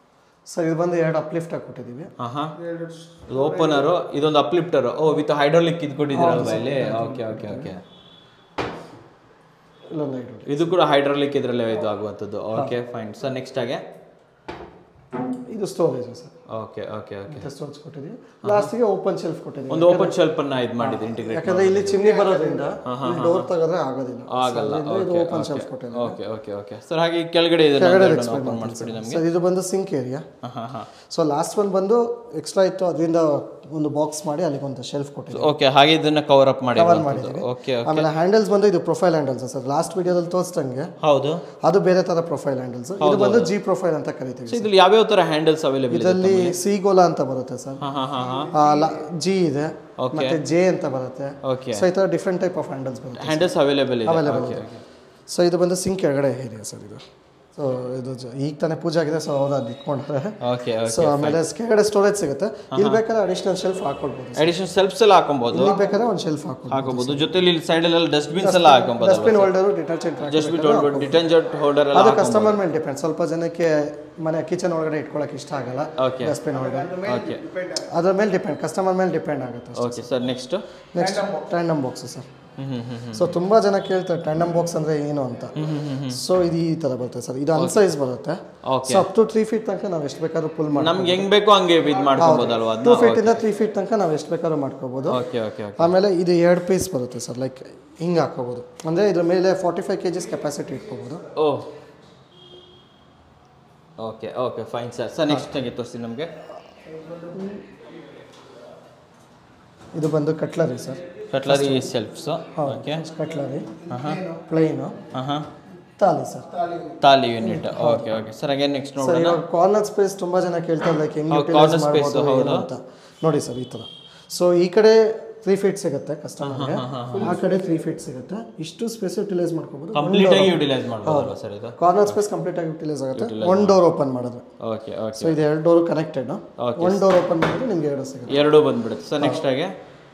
ಸರ್ ಇದು ಬಂದು ಎರಡು ಅಪ್ಲಿಫ್ಟ್ ಆಗಿ ಕೊಟ್ಟಿದ್ದೀವಿ ಹಾಂ ಹಾಂ ಓಪನರು ಇದೊಂದು ಅಪ್ಲಿಫ್ಟರ್ ಓ ವಿತ್ ಹೈಡ್ರಾಲಿಕ್ ಇದು ಕೊಟ್ಟಿದ್ದೀರಲ್ವಾ ಇಲ್ಲಿ ಓಕೆ ಓಕೆ ಓಕೆ ಇಲ್ಲೊಂದು ಐದು ಇದು ಕೂಡ ಹೈಡ್ರಾಲಿಕ್ ಇದರಲ್ಲೇ ಇದು ಆಗುವಂಥದ್ದು ಓಕೆ ಫೈನ್ ಸರ್ ನೆಕ್ಸ್ಟ್ ಹಾಗೆ ಇದು storage sir okay okay okay ಮತ್ತೆ ಸ್ಟೋರೇಜ್ ಕೊಟ್ಟಿದ್ದೀವಿ ಲಾಸ್ಟಿಗೆ ಓಪನ್ ಶೆಲ್ಫ್ ಕೊಟ್ಟಿದ್ದೀವಿ ಒಂದು ಓಪನ್ ಶೆಲ್ಫ್ ಅನ್ನ ಇದು ಮಾಡಿದ್ದು ಇಂಟಿಗ್ರೇಟ್ ಯಾಕಂದ್ರೆ ಇಲ್ಲಿ ಚಿಮ್ನಿ ಬರೋದ್ರಿಂದ ಡೋರ್ ತೆಗೆದ್ರೆ ಆಗೋದಿಲ್ಲ ಆಗಲ್ಲ So, ಇದು ಓಪನ್ ಶೆಲ್ಫ್ ಕೊಟ್ಟಿದ್ದೀವಿ ಓಕೆ ಓಕೆ ಓಕೆ ಸರ್ ಹಾಗೆ ಈ ಕೆಳಗಡೆ ಇದನ್ನ ಓಪನ್ ಮಾಡಿಸ್ಬಿಡಿ ನಮಗೆ ಸರ್ ಇದು ಬಂದು ಸಿಂಕ್ ಏರಿಯಾ ಹಾಂ ಹಾಂ ಹಾಂ ಸೊ ಲಾಸ್ಟ್ ಒನ್ ಬಂದು ಎಕ್ಸ್ಟ್ರಾ ಇತ್ತು ಅದರಿಂದ ಒಂದು ಬಾಕ್ಸ್ ಮಾಡಿ ಅಲ್ಲಿಗೆ ಒಂದು ಶೆಲ್ಫ್ ಕೊಟ್ಟಿದ್ದೀವಿ ಓಕೆ ಹಾಗೆ ಇದನ್ನ ಕವರ್ ಅಪ್ ಮಾಡಿ ಮಾಡಿದ್ದೀವಿ. ಓಕೆ ಆಮೇಲೆ ಹ್ಯಾಂಡಲ್ಸ್ ಬಂದು ಇದು ಪ್ರೊಫೈಲ್ ಹ್ಯಾಂಡಲ್ಸ್ ಸರ್ ಲಾಸ್ಟ್ ವಿಡಿಯೋದಲ್ಲಿ ತೋರಿಸ್ದಂಗೆ ಹೌದು ಅದು ಬೇರೆ ತರ ಪ್ರೊಫೈಲ್ ಹ್ಯಾಂಡಲ್ಸ್ ಇದು ಬಂದು ಜಿ ಪ್ರೊಫೈಲ್ ಅಂತ ಕರಿತೀವಿ ಸೊ ಇದ್ರಲ್ಲಿ ಯಾವ್ಯಾವ ತರ ಹ್ಯಾಂಡಲ್ಸ್ ಅವೈಲೇಬಲ್ ಇದೆ ಇದರಲ್ಲಿ ಸಿಗೋಲಾ ಅಂತ ಬರುತ್ತೆ ಸರ್ ಹಾಂ ಹಾಂ ಹಾಂ ಹಾಂ ಜಿ ಇದೆ ಮತ್ತೆ ಜೆ ಅಂತ ಬರುತ್ತೆ ಓಕೆ ಸೊ ಈ ಥರ ಡಿಫ್ರೆಂಟ್ ಟೈಪ್ ಆಫ್ ಹ್ಯಾಂಡಲ್ಸ್ ಬರುತ್ತೆ ಹ್ಯಾಂಡಲ್ಸ್ ಅವೈಲೇಬಲ್ ಇದೆ ಓಕೆ ಓಕೆ ಸೊ ಇದು ಬಂದು ಸಿಂಕ್ ಕೆಳಗಡೆ ಏರಿಯಾ ಸರ್ ಇದು ಸೊ ಇದು ಜ- ಈಗ ತಾನೇ ಪೂಜೆ ಆಗಿದೆ ಸೊ ಅವ್ರು ಅದು ಇಟ್ಕೊಂಡ್ರೆ ಓಕೆ ಸೊ ಆಮೇಲೆ ಕೆಳಗಡೆ ಸ್ಟೋರೇಜ್ ಸಿಗುತ್ತೆ ಇಲ್ಲಿ ಬೇಕಾದ್ರೆ ಅಡಿಷನಲ್ ಶೆಲ್ಫ್ ಹಾಕೊಳ್ಬೋದು ಅಡಿಷನಲ್ ಸೆಲ್ಫ್ಸ್ ಎಲ್ಲ ಹಾಕೊಬಹುದು ಇಲ್ಲಿ ಬೇಕಾದ್ರೆ ಒಂದು ಶೆಲ್ಫ್ ಹಾಕೊಳ್ಬೋದು ಹಾಕೋಬಹುದು ಜೊತೆಲಿ ಇಲ್ಲಿ ಸೈಡ್ ಅಲ್ಲಿ ಡಸ್ಟ್ಬಿನ್ಸ್ ಎಲ್ಲ ಹಾಕೊಬಹುದು dustbin holder detergent dustbin detergent holder ಎಲ್ಲ ಅದು ಕಸ್ಟಮರ್ ಮೇಲೆ ಡಿಪೆಂಡ್ ಸ್ವಲ್ಪ ಜನಕ್ಕೆ ಮನೆ ಕಿಚನ್ ಒಳಗಡೆ ಇಟ್ಕೊಳಕ್ಕೆ ಇಷ್ಟ ಆಗಲ್ಲ ಓಕೆ ಡಸ್ಟ್ಬಿನ್ ಹೋಲ್ಡರ್ ಓಕೆ ಅದ್ರ ಮೇಲೆ ಡಿಪೆಂಡ್ ಕಸ್ಟಮರ್ ಮೇಲೆ ಡಿಪೆಂಡ್ ಆಗುತ್ತೆ okay sir next next tandem box sir hmm hmm hmm so ತುಂಬಾ ಜನ ಕೇಳ್ತಾರೆ ಟ್ಯಾಂಡಮ್ ಬಾಕ್ಸ್ ಅಂದ್ರೆ ಏನು ಅಂತ ಸೊ ಇದು ಈ ತರ ಬರುತ್ತೆ ಸರ್ ಇದು ಅನ್ಸೈಸ್ ಬರುತ್ತೆ okay so up to three feet ತನಕ ನಾವು ಎಷ್ಟು ಬೇಕಾದ್ರೂ ಪುಲ್ ಮಾಡಿ ನಮ್ಗೆ ಹೆಂಗ್ ಬೇಕೋ ಹಂಗೆ ಇದು ಮಾಡ್ಕೊಬೋದಲ್ವಾ ಟೂ ಅದನ್ನ ಫೀಟ್ ಇಂದ ತ್ರೀ ಫೀಟ್ ತನಕ ನಾವು ಎಷ್ಟು ಬೇಕಾದ್ರೂ ಮಾಡ್ಕೋಬಹುದು ಓಕೆ ಓಕೆ ಓಕೆ ಆಮೇಲೆ ಇದು ಎರಡು ಪೀಸ್ ಬರುತ್ತೆ ಸರ್ ಲೈಕ್ ಹಿಂಗೆ ಹಾಕೋಬಹುದು ಅಂದರೆ ಇದ್ರ ಮೇಲೆ forty five K Gs capacity ಇಟ್ಕೋಬಹುದು oh okay okay fine sir sir next ಹಂಗೆ ತೋರಿಸಿ ನಮಗೆ ಇದು ಬಂದು cutlery sir cutlery shelves okay cutlery ಹಾಂ ಪ್ಲೈನು ಹಾಂ ಹಾಂ thali sir thali unit okay okay sir again next sir ನೋಡೋಣ ಇವಾಗ ಕಾರ್ನರ್ ಸ್ಪೇಸ್ ತುಂಬಾ ಜನ ಕೇಳ್ತಾರೆ ಲೈಕ್ ಹೆಂಗೆ ಹೌದು, ಯುಟಿಲೈಸ್ corner space, ಮಾಡ್ಬೋದು ಏನು ಹೌದು. ಅಂತ ನೋಡಿ ಸರ್ ಈ ಥರ ಸೊ ಈ ಕಡೆ ತ್ರೀ ಫೀಟ್ ಸಿಗುತ್ತೆ ಕಸ್ಟಮರ್ಗೆ ಆ ಕಡೆ ತ್ರೀ ಫೀಟ್ ಸಿಗುತ್ತೆ ಇಷ್ಟು ಸ್ಪೇಸ್ ಯುಟಿಲೈಸ್ ಮಾಡ್ಕೋಬಹುದು ಕಂಪ್ಲೀಟ್ ಆಗಿ ಯುಟಿಲೈಸ್ ಮಾಡ್ಬೋದಲ್ವಾ ಸರ್ ಇದು ಕಾರ್ನರ್ ಸ್ಪೇಸ್ ಕಂಪ್ಲೀಟ್ ಆಗಿ ಯುಟಿಲೈಸ್ ಆಗುತ್ತೆ ಒನ್ ಡೋರ್ ಓಪನ್ ಮಾಡಿದ್ರೆ ಓಕೆ ಓಕೆ ಸೊ ಇದು ಎರಡು door connected Okay. One door open ಮಾಡಿದ್ರೆ ನಿಮ್ಗೆ ಎರಡು ಸಿಗುತ್ತೆ ಎರಡು ಬಂದ್ಬಿಡುತ್ತೆ ಸರ್ ನೆಕ್ಸ್ಟ್ ಆಗಿ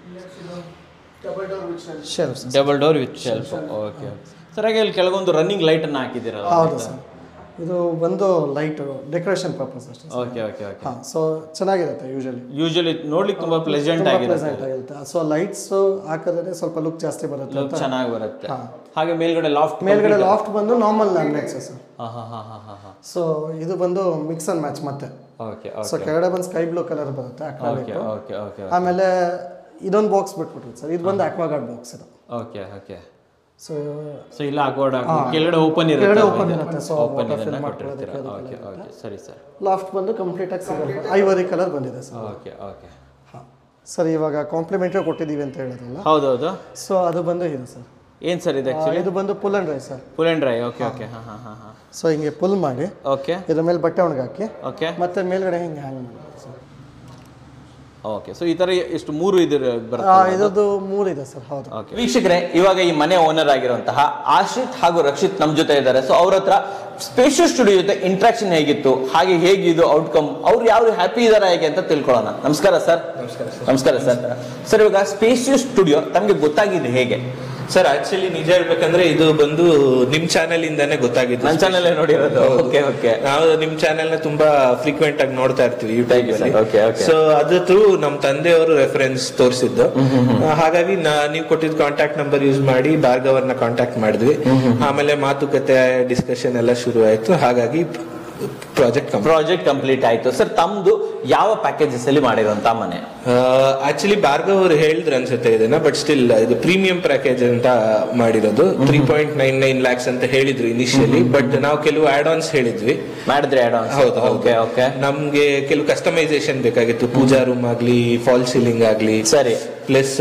double door with shelf shelves double door with shelf okay sir ಹಾಗೆ ಇಲ್ಲಿ ಕೆಳಗೊಂದು ರನ್ನಿಂಗ್ ಲೈಟ್ ಅನ್ನ ಹಾಕಿದ್ದೀರಲ್ಲ ಹೌದು ಸರ್ ಇದು ಒಂದು ಲೈಟ್ ಡೆಕೋರೇಷನ್ ಪರ್ಪಸ್ ಅಷ್ಟೇ ಓಕೆ ಓಕೆ ಓಕೆ ಹಾಂ ಸೊ ಚೆನ್ನಾಗಿರುತ್ತೆ ಯೂಶಲಿ ಯೂಶಲಿ ನೋಡ್ಲಿಕ್ಕೆ ತುಂಬಾ ಪ್ಲೆಸೆಂಟ್ ಆಗಿರುತ್ತೆ ಪ್ರೆಸೆಂಟ್ ಆಗಿರುತ್ತೆ ಸೊ ಲೈಟ್ಸ್ ಹಾಕಿದ್ರೆ ಸ್ವಲ್ಪ ಲುಕ್ ಜಾಸ್ತಿ ಬರುತ್ತೆ ಲುಕ್ ಚೆನ್ನಾಗಿ ಬರುತ್ತೆ ಹಾಗೆ ಮೇಲ್ಗಡೆ ಲಾಫ್ಟ್ ಮೇಲ್ಗಡೆ ಲಾಫ್ಟ್ ಬಂದು ನಾರ್ಮಲ್ ಲ್ಯಾಮಿನೇಟ್ಸ್ ಸರ್ ಹಾಂ ಹಾಂ ಹಾಂ ಹಾಂ ಹಾಂ ಹಾಂ ಸೊ ಇದು ಬಂದು ಮಿಕ್ಸ್ ಅಂಡ್ ಮ್ಯಾಚ್ ಮತ್ತೆ ಓಕೆ ಸೊ ಕೆಳಗಡೆ ಬಂದು ಸ್ಕೈ ಬ್ಲೂ ಕಲರ್ ಬರುತ್ತೆ ಓಕೆ acrylic. ಓಕೆ ಓಕೆ ಆಮೇಲೆ ಇದೊಂದು ಬಾಕ್ಸ್ ಬಿಟ್ಬಿಟ್ರಿ ಸರ್ ಇದು ಬಂದು ಅಕ್ವಾಗಾರ್ಡ್ ಬಾಕ್ಸ್ ಇದು ಓಕೆ ಓಕೆ ಸೊ ಸೊ ಇಲ್ಲ ಹಾಕೋಡ್ ಕೆಳಗಡೆ ಓಪನ್ ಇರುತ್ತೆ ಕೆಳಗಡೆ ಓಪನ್ ಇರುತ್ತೆ ಸೊ ಓಪನ್ ವಾಟರ್ ಇದನ್ನ ಫಿಲ್ ಕೊಟ್ಟಿರ್ತೀರಾ ಮಾಡ್ಕೊಳ್ಳೋದಕ್ಕೆ ಓಕೆ ಓಕೆ ಸರಿ ಸರ್ ಲಾಫ್ಟ್ ಬಂದು ಕಂಪ್ಲೀಟ್ ಆಗಿ ಸಿಗಲ್ಲ ಐವರಿ ಕಲರ್ ಬಂದಿದೆ ಸರ್ ಓಕೆ ಓಕೆ ಹಾಂ ಸರ್ ಇವಾಗ ಕಾಂಪ್ಲಿಮೆಂಟ್ರಿ ಕೊಟ್ಟಿದ್ದೀವಿ ಅಂತ ಹೇಳಿದ್ರಲ್ಲ ಹೌದೌದು ಸೊ ಅದು ಬಂದು ಇದು ಸರ್ ಏನು ಸರ್ ಇದೆ ಆ, ಇದು ಬಂದು pull and rise sir full and dry okay okay ಹಾಂ ಹಾಂ ಹಾಂ ಹಾಂ ಸೊ ಹಿಂಗೆ ಪುಲ್ ಮಾಡಿ ಓಕೆ ಇದ್ರ ಮೇಲೆ ಬಟ್ಟೆ ಒಣಗಿ ಹಾಕಿ ಓಕೆ ಮತ್ತೆ ಮೇಲ್ಗಡೆ ಹಿಂಗೆ ಹ್ಯಾಂಗ್ ಮಾಡಿ ಸರ್ ಓಕೆ ಸೊ ಈ ಥರ ಎಷ್ಟು ಮೂರು ಇದು ಆ, ಬರುತ್ತೆ ಇದರದ್ದು ಮೂರು ಇದೆ ಸರ್ ಹೌದು ಓಕೆ ವೀಕ್ಷಕರೇ ಇವಾಗ ಈ ಮನೆ ಓನರ್ ಆಗಿರುವಂತಹ ಆಶ್ರಿತ್ ಹಾಗೂ ರಕ್ಷಿತ್ ನಮ್ಮ ಜೊತೆ ಇದ್ದಾರೆ ಸೊ ಅವ್ರ ಹತ್ರ ಸ್ಪೇಷಿಯಸ್ ಸ್ಟುಡಿಯೋ ಜೊತೆ ಇಂಟ್ರಾಕ್ಷನ್ ಹೇಗಿತ್ತು ಹಾಗೆ ಹೇಗಿದು ಔಟ್ಕಮ್ ಅವ್ರು ಯಾವ ಹ್ಯಾಪಿ ಇದಾರೆ ಹೇಗೆ ಅಂತ ತಿಳ್ಕೊಳ್ಳೋಣ ನಮಸ್ಕಾರ ಸರ್ ನಮಸ್ಕಾರ ಸರ್ ಸರ್ ಇವಾಗ ಸ್ಪೇಷಿಯಸ್ ಸ್ಟುಡಿಯೋ ತಮಗೆ ಗೊತ್ತಾಗಿದೆ ಹೇಗೆ ಸರ್ ಆಕ್ಚುಲಿ ನಿಜ ಹೇಳ್ಬೇಕಂದ್ರೆ ಇದು ಬಂದು ನಿಮ್ ಚಾನೆಲ್ ಇಂದಾನೆ ಗೊತ್ತಾಗಿದ್ದು ನನ್ನ ಚಾನಲ್ ನೋಡಿರೋದು ಓಕೆ ಓಕೆ ನಾವು ನಿಮ್ ಚಾನೆಲ್ ನ ತುಂಬಾ ಫ್ರೀಕ್ವೆಂಟ್ ಆಗಿ ನೋಡ್ತಾ ಇರ್ತೀವಿ ಯೂಟ್ಯೂಬ್ you, sir. ಅಲ್ಲಿ Okay, okay. ಸೊ ಅದ್ರ ಥ್ರೂ ನಮ್ ತಂದೆಯವರು ರೆಫರೆನ್ಸ್ ತೋರಿಸಿದ್ದು ಹಾಗಾಗಿ ನಾ- ನೀವು ಕೊಟ್ಟಿದ್ ಕಾಂಟ್ಯಾಕ್ಟ್ ನಂಬರ್ ಯೂಸ್ ಮಾಡಿ ಭಾರ್ಗವರ್ನ ಕಾಂಟ್ಯಾಕ್ಟ್ ಮಾಡಿದ್ವಿ ಆಮೇಲೆ ಮಾತುಕತೆ ಡಿಸ್ಕಷನ್ ಎಲ್ಲ ಶುರು ಆಯ್ತು ಹಾಗಾಗಿ ಪ್ರಾಜೆಕ್ಟ್ ಕಂಪ್ಲೀಟ್ ಪ್ರಾಜೆಕ್ಟ್ ಕಂಪ್ಲೀಟ್ ಆಯ್ತು ಸರ್ ತಮ್ದು ಯಾವ ಪ್ಯಾಕೇಜಸ್ ಅಲ್ಲಿ ಮಾಡಿರುವಂತ ಮನೆ ಆಕ್ಚುಲಿ ಭಾರ್ಗವ್ ಅವರು ಹೇಳಿದ್ರು ಅನ್ಸುತ್ತೆ ಇದನ್ನ ಬಟ್ ಸ್ಟಿಲ್ ಇದು ಪ್ರೀಮಿಯಂ ಪ್ಯಾಕೇಜ್ ಅಂತ ಮಾಡಿರೋದು three point nine nine lakhs ಅಂತ ಹೇಳಿದ್ರು ಇನಿಷಿಯಲಿ ಬಟ್ ನಾವು ಕೆಲವು ಆಡ್ ಆನ್ಸ್ ಹೇಳಿದ್ವಿ ಮಾಡಿದ್ರೆ ಅಡ್ವಾನ್ಸ್ ಹೌದು ಹೌದು ಓಕೆ ಓಕೆ ನಮ್ಗೆ ಕೆಲವು ಕಸ್ಟಮೈಸೇಷನ್ ಬೇಕಾಗಿತ್ತು ಪೂಜಾ ರೂಮ್ ಆಗ್ಲಿ ಫಾಲ್ ಸೀಲಿಂಗ್ ಆಗ್ಲಿ ಸರಿ ಪ್ಲಸ್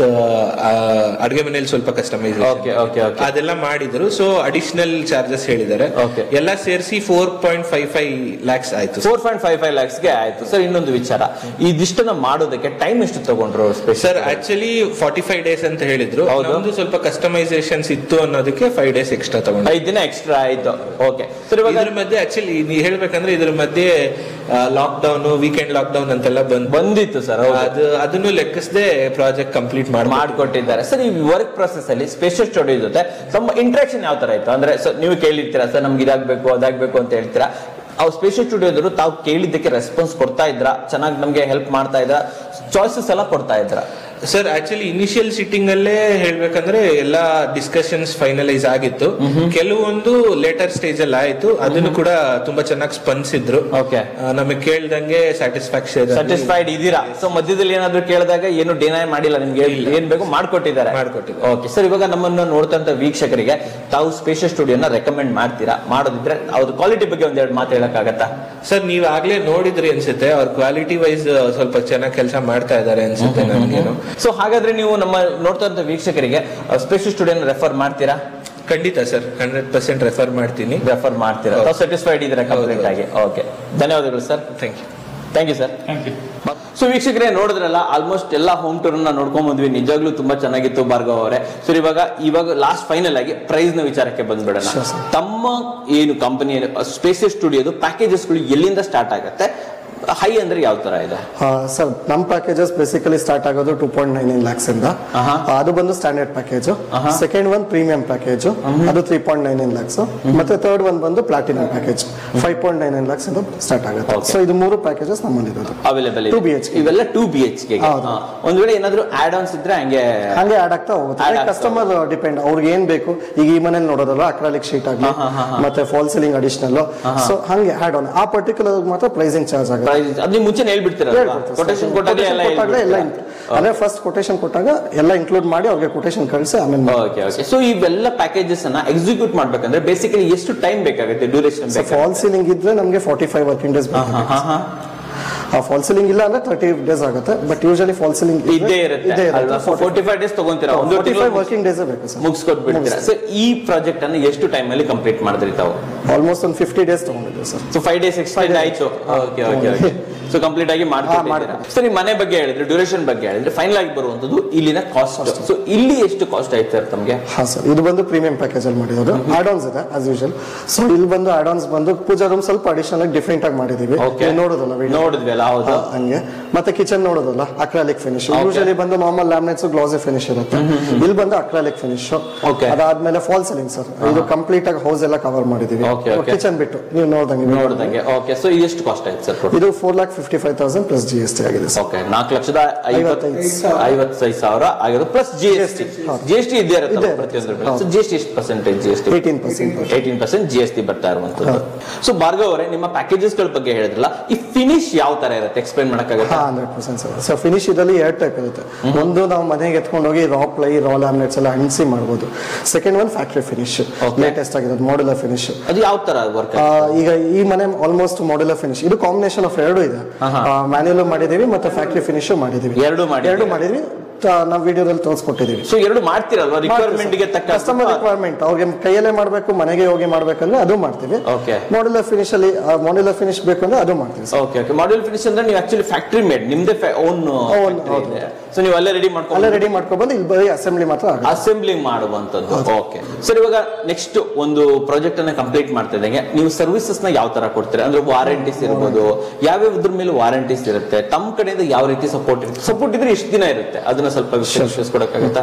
ಅಡುಗೆ ಮನೇಲಿ ಸ್ವಲ್ಪ ಕಸ್ಟಮೈಸೇಷನ್ ಓಕೆ ಓಕೆ ಓಕೆ ಅದೆಲ್ಲ ಮಾಡಿದ್ರು ಸೊ ಅಡಿಷನಲ್ ಚಾರ್ಜಸ್ ಹೇಳಿದ್ದಾರೆ Okay. ಎಲ್ಲ ಸೇರಿಸಿ four point five five lakhs ಆಯ್ತು ಫೋರ್ ಪಾಯಿಂಟ್ ಫೈವ್ ಫೈವ್ ಲ್ಯಾಕ್ಸ್ಗೆ ಆಯ್ತು ಸರ್ ಇನ್ನೊಂದು ವಿಚಾರ ಇದಿಷ್ಟನ್ನ ಮಾಡೋದಕ್ಕೆ ಟೈಮ್ ಎಷ್ಟು ತಗೊಂಡ್ರು special sir actually forty five days ಅಂತ ಹೇಳಿದ್ರು ಹೌದು. ನಮ್ದು ಸ್ವಲ್ಪ ಕಸ್ಟಮೈಸೇಷನ್ಸ್ ಇತ್ತು ಅನ್ನೋದಕ್ಕೆ ಫೈವ್ ಡೇಸ್ ಎಕ್ಸ್ಟ್ರಾ ತಗೊಂಡು ಐದು ದಿನ ಎಕ್ಸ್ಟ್ರಾ ಆಯ್ತು ಓಕೆ ಸರ್ ಇವಾಗ ಇದ್ರ ಮಧ್ಯೆ ಆಕ್ಚುಲಿ ನೀವು ಹೇಳ್ಬೇಕಂದ್ರೆ ಇದ್ರ ಮಧ್ಯೆ lockdown weekend lockdown ಅಂತೆಲ್ಲ ಬಂದು ಬಂದಿತ್ತು ಸರ್ ಅದು ಅದನ್ನು ಲೆಕ್ಕಿಸದೆ ಪ್ರಾಜೆಕ್ಟ್ ಕಂಪ್ಲೀಟ್ ಮಾಡಿ ಮಾಡ್ಕೊಟ್ಟಿದ್ದಾರೆ ಸರ್ ಈ ವರ್ಕ್ ಪ್ರೊಸೆಸ್ ಅಲ್ಲಿ ಸ್ಪೆಷಲ್ ಸ್ಟುಡಿಯೋ ಜೊತೆ ತಮ್ಮ ಇಂಟ್ರಾಕ್ಷನ್ ಯಾವ ತರ ಇತ್ತು ಅಂದ್ರೆ ಸರ್ ನೀವು ಕೇಳಿರ್ತೀರಾ ಸರ್ ನಮ್ಗೆ ಇದಾಗಬೇಕು ಅದಾಗಬೇಕು ಅಂತ ಹೇಳ್ತೀರಾ ಅವ್ರು ಸ್ಪೆಷಲ್ ಸ್ಟುಡಿಯೋದವರು ತಾವು ಕೇಳಿದ್ದಕ್ಕೆ ರೆಸ್ಪಾನ್ಸ್ ಕೊಡ್ತಾ ಇದ್ರ ಚೆನ್ನಾಗಿ ನಮಗೆ ಹೆಲ್ಪ್ ಮಾಡ್ತಾ ಇದ್ರ ಚಾಯ್ಸಸ್ ಎಲ್ಲ ಕೊಡ್ತಾ ಇದ್ರ ಸರ್ ಆಕ್ಚುಲಿ ಇನಿಷಿಯಲ್ ಸಿಟ್ಟಿಂಗ್ ಅಲ್ಲೇ ಹೇಳ್ಬೇಕಂದ್ರೆ ಎಲ್ಲಾ ಡಿಸ್ಕಷನ್ಸ್ ಫೈನಲೈಸ್ ಆಗಿತ್ತು ಕೆಲವೊಂದು ಲೇಟರ್ ಸ್ಟೇಜ್ ಅಲ್ಲಿ ಆಯ್ತು ಅದನ್ನು ಕೂಡ ತುಂಬಾ ಚೆನ್ನಾಗಿ ಸ್ಪಂದಿಸಿದ್ರು ಓಕೆ ನಮಗೆ ಕೇಳ್ದಂಗೆ ಸ್ಯಾಟಿಸ್ಫ್ಯಾಕ್ಷನ್ ಸ್ಯಾಟಿಸ್ಫೈಡ್ ಇದ್ದೀರಾ ಸೊ ಮಧ್ಯದಲ್ಲಿ ಏನಾದ್ರು ಕೇಳಿದಾಗ ಏನು ಡಿನೈ ಮಾಡಿಲ್ಲ ನಿಮ್ಗೆ ಏನ್ ಬೇಕು ಮಾಡ್ಕೊಟ್ಟಿದ್ದಾರೆ ಮಾಡ್ಕೊಟ್ಟಿದ್ದಾರೆ. ಓಕೆ ಸರ್ ಇವಾಗ ನಮ್ಮನ್ನ ನೋಡ್ತಂತ ವೀಕ್ಷಕರಿಗೆ ತಾವು ಸ್ಪೇಷಿಯಸ್ ಸ್ಟುಡಿಯೋನ ರೆಕಮೆಂಡ್ ಮಾಡ್ತೀರಾ ಮಾಡೋದಿದ್ರೆ ಅವ್ರ ಕ್ವಾಲಿಟಿ ಬಗ್ಗೆ ಒಂದೆರಡು ಮಾತು ಹೇಳಕ್ಕಾಗತ್ತಾ ಸರ್ ನೀವ್ ಆಗ್ಲೇ ನೋಡಿದ್ರಿ ಅನ್ಸುತ್ತೆ ಅವ್ರ ಕ್ವಾಲಿಟಿ ವೈಸ್ ಸ್ವಲ್ಪ ಚೆನ್ನಾಗಿ ಕೆಲಸ ಮಾಡ್ತಾ ಇದಾರೆ ಅನ್ಸುತ್ತೆ ನನ್ಗೇನು ಸೊ ಹಾಗಾದ್ರೆ ನೀವು ನಮ್ಮ ನೋಡ್ತಂತ ವೀಕ್ಷಕರಿಗೆ ಸ್ಪೇಷಿಯಲ್ ಸ್ಟುಡಿಯೋನ ರೆಫರ್ ಮಾಡ್ತೀರಾ ಖಂಡಿತ ಸರ್ ಹಂಡ್ರೆಡ್ ಪರ್ಸೆಂಟ್ ರೆಫರ್ ಮಾಡ್ತೀನಿ ರೆಫರ್ ಮಾಡ್ತೀರಾ ತಾವು ಸ್ಯಾಟಿಸ್ಫೈಡ್ ಇದ್ದೀರಾ ಕಂಪ್ಲೀಟ್ ಆಗಿ ಓಕೆ ಧನ್ಯವಾದಗಳು sir thank you thank you sir thank you so ವೀಕ್ಷಕರೇ ನೋಡಿದ್ರಲ್ಲ ಆಲ್ಮೋಸ್ಟ್ ಎಲ್ಲ ಹೋಮ್ ಟೂರ್ ನ ನೋಡ್ಕೊಂಡ್ ಬಂದ್ವಿ ನಿಜಾಗ್ಲೂ ತುಂಬಾ ಚೆನ್ನಾಗಿತ್ತು ಭಾರ್ಗವ್ ಅವರೇ ಸೊ ಇವಾಗ ಇವಾಗ ಲಾಸ್ಟ್ ಫೈನಲ್ ಆಗಿ ಪ್ರೈಸ್ ನ ವಿಚಾರಕ್ಕೆ ಬಂದ್ಬಿಡೋಣ ತಮ್ಮ ಏನು ಕಂಪನಿ ಸ್ಪೇಸಿಯಸ್ ಸ್ಟುಡಿಯೋದು ಪ್ಯಾಕೇಜಸ್ಗಳು ಎಲ್ಲಿಂದ ಸ್ಟಾರ್ಟ್ ಆಗುತ್ತೆ ಹೈ ಅಂದ್ರೆ ಯಾವ ತರ ಇದೆ ಸರ್ ನಮ್ಮ ಪ್ಯಾಕೇಜಸ್ ಬೇಸಿಕಲಿ ಸ್ಟಾರ್ಟ್ ಆಗೋದು two point nine nine lakhs ಇಂದ ಆಹಾ. ಆ, ಅದು ಬಂದು standard package second one premium package ಅದು three point nine nine lakhs ಮತ್ತೆ ಥರ್ಡ್ ಒನ್ ಬಂದು platinum package five point nine nine lakhs ಇಂದ ಸ್ಟಾರ್ಟ್ ಆಗುತ್ತೆ Okay. ಸೊ ಇದು ಮೂರು ಪ್ಯಾಕೇಜಸ್ ನಮ್ಮಲ್ಲಿ ಇರೋದು ಅವೈಲೇಬಲ್ 2 BHK. ಇವೆಲ್ಲ ಟೂ ಬಿ ಎಚ್ ಗೆ ಹೌದು. ಒಂದ್ ವೇಳೆ ಏನಾದ್ರು ಆಡ್ ಆನ್ಸ್ ಇದ್ರೆ ಹಂಗೆ ಹಂಗೆ ಆಡ್ ಆಗ್ತಾ ಹೋಗುತ್ತೆ Add ಆಗ್ತಾ ಕಸ್ಟಮರ್ ಡಿಪೆಂಡ್ ಅವ್ರಿಗೆ ಏನ್ ಬೇಕು ಈಗ ಈ ಮನೇಲಿ ನೋಡೋದಲ್ಲ ಅಕ್ರಾಲಿಕ್ ಶೀಟ್ ಆಗಲಿ ಮತ್ತೆ ಫಾಲ್ ಸೀಲಿಂಗ್ ಅಡಿಷನಲ್ ಸೊ ಹಂಗೆ ಆಡ್ ಆನ್ ಆ ಪರ್ಟಿಕ್ಯುಲರ್ ಮಾತ್ರ ಪ್ರೈಸಿಂಗ್ ಚಾರ್ಜ್ ಆಗುತ್ತೆ ಪ್ರೈಸ್ ಅದ್ ನೀವು ಮುಂಚೆ ಹೇಳ್ಬಿಡ್ತೀರಲ್ಲ ಹೇಳ್ಬಿಡ್ತೀವಿ sir. ಕೊಟೇಶನ್ ಕೊಟ್ಟಾಗ ಎಲ್ಲ Quotation ಕೊಟ್ಟಾಗ ಎಲ್ಲ ಹೇಳ್ಬಿಡ್ತೀರಾ? in- ಅಂದ್ರೆ ಫಸ್ಟ್ ಕೊಟೇಶನ್ ಕೊಟ್ಟಾಗ ಎಲ್ಲ ಇನ್ಕ್ಲೂಡ್ ಮಾಡಿ ಅವ್ರಿಗೆ ಕೊಟೇಶನ್ ಕಳಿಸಿ ಆಮೇಲೆ ಓಕೆ ಓಕೆ ಸೊ ಇವೆಲ್ಲ ಪ್ಯಾಕೇಜಸ್ ಅನ್ನ ಎಕ್ಸಿಕ್ಯೂಟ್ ಮಾಡ್ಬೇಕಂದ್ರೆ ಬೇಸಿಕಲಿ ಎಷ್ಟು ಟೈಮ್ ಬೇಕಾಗುತ್ತೆ ಡ್ಯೂರೇಷನ್ ಫಾಲ್ ಸೀಲಿಂಗ್ ಇದ್ರೆ ನಮಗೆ ಫಾರ್ಟಿ ಫೈವ್ ವರ್ಕಿಂಗ್ ಡೇಸ್ ಆ ಫಾಲ್ ಸೀಲಿಂಗ್ ಇಲ್ಲ ಅಂದ್ರೆ ತರ್ಟಿ ಡೇಸ್ ಆಗುತ್ತೆ ಬಟ್ ಯೂಶಲಿ ಫಾಲ್ ಸೀಲಿಂಗ್ ಇದ್ದೇ ಇರುತ್ತೆ ಅಲ್ವಾ ಫೋರ್ಟಿ ಫೈವ್ ಡೇಸ್ ತಗೊಂತೀರಾ ಒಂದು ಫಾರ್ಟಿ ತಿಂಗಳು ಫೈವ್ ವರ್ಕಿಂಗ್ ಡೇಸ್ ಬೇಕು ಸರ್ ಮುಗಿಸ್ಕೊಟ್ಬಿಡ್ತೀರಾ ಸೊ ಈ ಪ್ರಾಜೆಕ್ಟ್ ಅನ್ನು ಎಷ್ಟು ಟೈಮ್ ಅಲ್ಲಿ ಕಂಪ್ಲೀಟ್ ಮಾಡಿದ್ರಿ ತಾವು ಆಲ್ಮೋಸ್ಟ್ ಒಂದು ಫಿಫ್ಟಿ ಡೇಸ್ ತಗೊಂಡಿದ್ದೀವಿ sir so five days extend ಆಯ್ತು okay okay okay so complete ಆಗಿ ಮಾಡ್ಕೊಂಡಿದ್ದೀರಾ ಸರಿ ಮನೆ ಬಗ್ಗೆ ಹೇಳಿದ್ರೆ ಡ್ಯೂರೇಷನ್ ಬಗ್ಗೆ ಹೇಳಿದ್ರೆ ಫೈನಲ್ ಆಗಿ ಬರುವಂತದ್ದು ಇಲ್ಲಿನ ಕಾಸ್ಟ್ ಸೊ ಇಲ್ಲಿ ಎಷ್ಟು ಕಾಸ್ಟ್ ಆಯ್ತು ಸರ್ ತಮಗೆ ಹಾ ಸರ್ ಇದು ಬಂದು ಪ್ರೀಮಿಯಂ ಪ್ಯಾಕೇಜ್ ಅಲ್ಲಿ ಮಾಡಿರೋದು ಆಡಾನ್ಸ್ ಇದೆ ಆಸ್ ಯೂಶಲ್ ಸೊ ಇಲ್ಲಿ ಬಂದು ಆಡಾನ್ಸ್ ಬಂದು ಪೂಜಾ ರೂಮ್ ಸ್ವಲ್ಪ ಅಡಿಷನಲ್ ಆಗಿ ಡಿಫ್ರೆಂಟ್ ಆಗಿ ಮಾಡಿದೀವಿ Okay. ನೀವು ನೋಡೋದಲ್ಲ video. ನೋಡಿದ್ವಲ್ಲ ಹೌದು ಹಾ, ಹಂಗೆ ಮತ್ತೆ ಕಿಚನ್ ನೋಡೋದಲ್ಲ ಅಕ್ರಾಲಿಕ್ ಫಿನಿಶ್ ಯೂಶಲಿ ಬಂದು ನಾರ್ಮಲ್ ಲ್ಯಾಮಿನೇಟ್ಸ್ ಗ್ಲಾಸಿ ಫಿನಿಶ್ ಇರುತ್ತೆ ಇಲ್ಲಿ ಬಂದು ಅಕ್ರಾಲಿಕ್ ಫಿನಿಶ್ Okay. ಅದಾದ್ಮೇಲೆ ಫಾಲ್ ಸೀಲಿಂಗ್ ಸರ್ ಇದು ಕಂಪ್ಲೀಟ್ ಆಗಿ ಹೌಸ್ ಎಲ್ಲ ಕವರ್ ಮಾಡಿದೀವಿ Okay, okay. ಕಿಚನ್ ಬಿಟ್ಟು ನೀವು ನೋಡ್ದಂಗೆ ನೋಡ್ದಂಗೆ ಓಕೆ ಸೊ ಎಷ್ಟು ಕಾಸ್ಟ್ ಆಯ್ತು ಸರ್ ಇದು four lakh fifty five thousand plus G S T ಆಗಿದೆ ಸರ್ ಓಕೆ ನಾಲ್ಕು ಲಕ್ಷದ ಐವತ್ತೈದು ಐವತ್ತೈದು ಸಾವಿರ ಆಗಿರೋದು plus G S T G S T ಇದ್ದೇ ಇರುತ್ತೆ ಇದ್ದೇ ಪ್ರತಿಯೊಂದು ಇರುತ್ತೆ. ಸೊ ಜಿ ಎಸ್ ಟಿ ಎಷ್ಟು percentage G S T eighteen percent eighteen percent G S T ಬರ್ತಾ ಇರುವಂತದ್ದು ಸೊ ಭಾರ್ಗವ್ ಅವರೇ ನಿಮ್ಮ ಪ್ಯಾಕೇಜಸ್ ಗಳ ಬಗ್ಗೆ ಹೇಳಿದ್ರಲ್ಲ ಈ ಫಿನಿಶ್ ಯಾವ ತರ ಇರುತ್ತೆ ಎಕ್ಸ್ಪ್ಲೈನ್ ಮಾಡಕ್ಕಾಗತ್ತಾ ಹಾ hundred percent sir so finish ಇದರಲ್ಲಿ ಎರಡು ಟೈಪ್ ಇರುತ್ತೆ ಒಂದು ನಾವು ಮನೆಗೆ ಎತ್ಕೊಂಡು ಹೋಗಿ ರಾ ಪ್ಲೈ ರಾ ಲ್ಯಾಮಿನೇಟ್ಸ್ ಎಲ್ಲ ಅಂಟಿಸಿ ಮಾಡ್ಬೋದು second one factory finish Okay. Latest ಆಗಿರೋದು ಮಾಡ್ಯುಲರ್ ಫಿನಿಶ್ ಅದು ಯಾವ ತರ ವರ್ಕ್ ಈಗ ಈ ಮನೆ ಆಲ್ಮೋಸ್ಟ್ ಮಾಡ್ಯುಲರ್ ಫಿನಿಶ್ ಇದು ಕಾಂಬಿನೇಷನ್ ಆಫ್ ಎರಡು ಇದೆ ಮ್ಯಾನ್ಯುಯಲ್ ಮಾಡಿದೀವಿ ಮತ್ತೆ ಫ್ಯಾಕ್ಟ್ರಿ ಫಿನಿಶ್ ಮಾಡಿದೀವಿ ಎರಡು ಮಾಡಿದ್ದೀರಾ? ಎರಡು ಮಾಡಿದ್ವಿ ನಾವು ವಿಡಿಯೋದಲ್ಲಿ ತೋರಿಸ್ಕೊಟ್ಟಿದೀವಿ ಸೊ ಎರಡು ಮಾಡ್ತೀರಲ್ವಾ ರಿಕ್ವೈರ್ಮೆಂಟ್ ಗೆ ತಕ್ಕ ಕಸ್ಟಮರ್ ರಿಕ್ವೈರ್ಮೆಂಟ್ ಅವ್ರಿಗೆ ಕೈಯಲ್ಲೇ ಮಾಡಬೇಕು ಮನೆಗೆ ಹೋಗಿ ಮಾಡ್ಬೇಕಂದ್ರೆ ಅದು ಮಾಡ್ತೀವಿ Okay. ಮಾಡ್ಯುಲರ್ ಫಿನಿಶ್ ಅಲ್ಲಿ ಮಾಡ್ಯುಲರ್ ಫಿನಿಶ್ ಬೇಕು ಅಂದ್ರೆ ಅದು ಮಾಡ್ತೀವಿ sir. Okay okay module finish ಅಂದ್ರೆ ನೀವು ಆಕ್ಚುಲಿ ಫ್ಯಾಕ್ಟ್ರಿ ಮೇಡ್ ನಿಮ್ದೇ ಓನ್ Own, ಹೌದು. ಸೊ ನೀವು ಅಲ್ಲೇ ರೆಡಿ ಅಲ್ಲೇ ಮಾಡ್ಕೊಂಡು ರೆಡಿ ಮಾಡ್ಕೊಬಂದು ಇಲ್ಲಿ ಬರೀ ಅಸೆಂಬ್ಲಿ ಮಾತ್ರ ಆಗುತ್ತೆ ಅಸೆಂಬ್ಲಿಂಗ್ ಮಾಡುವಂತದ್ದು ಓಕೆ ಸರ್ ಇವಾಗ ನೆಕ್ಸ್ಟ್ ಒಂದು ಪ್ರಾಜೆಕ್ಟ್ ಅನ್ನ ಕಂಪ್ಲೀಟ್ ಮಾಡ್ತಿದ್ದಂಗೆ ನೀವು ಸರ್ವಿಸಸ್ ನ ಯಾವ ತರ ಕೊಡ್ತೀರಾ ಅಂದ್ರೆ ವಾರಂಟೀಸ್ ಇರ್ಬೋದು ಯಾವ್ಯಾವ ಇದ್ರ ಮೇಲೆ ವಾರಂಟೀಸ್ ಇರುತ್ತೆ ತಮ್ಮ ಕಡೆಯಿಂದ ಯಾವ ರೀತಿ ಸಪೋರ್ಟ್ ಇರುತ್ತೆ ಸಪೋರ್ಟ್ ಇದ್ರೆ ಎಷ್ಟು ದಿನ ಇರುತ್ತೆ ಅದನ್ನ ಸ್ವಲ್ಪ ವಿಶ್ಲೇಷಿಸ್ಕೊಡಕ್ಕಾಗತ್ತಾ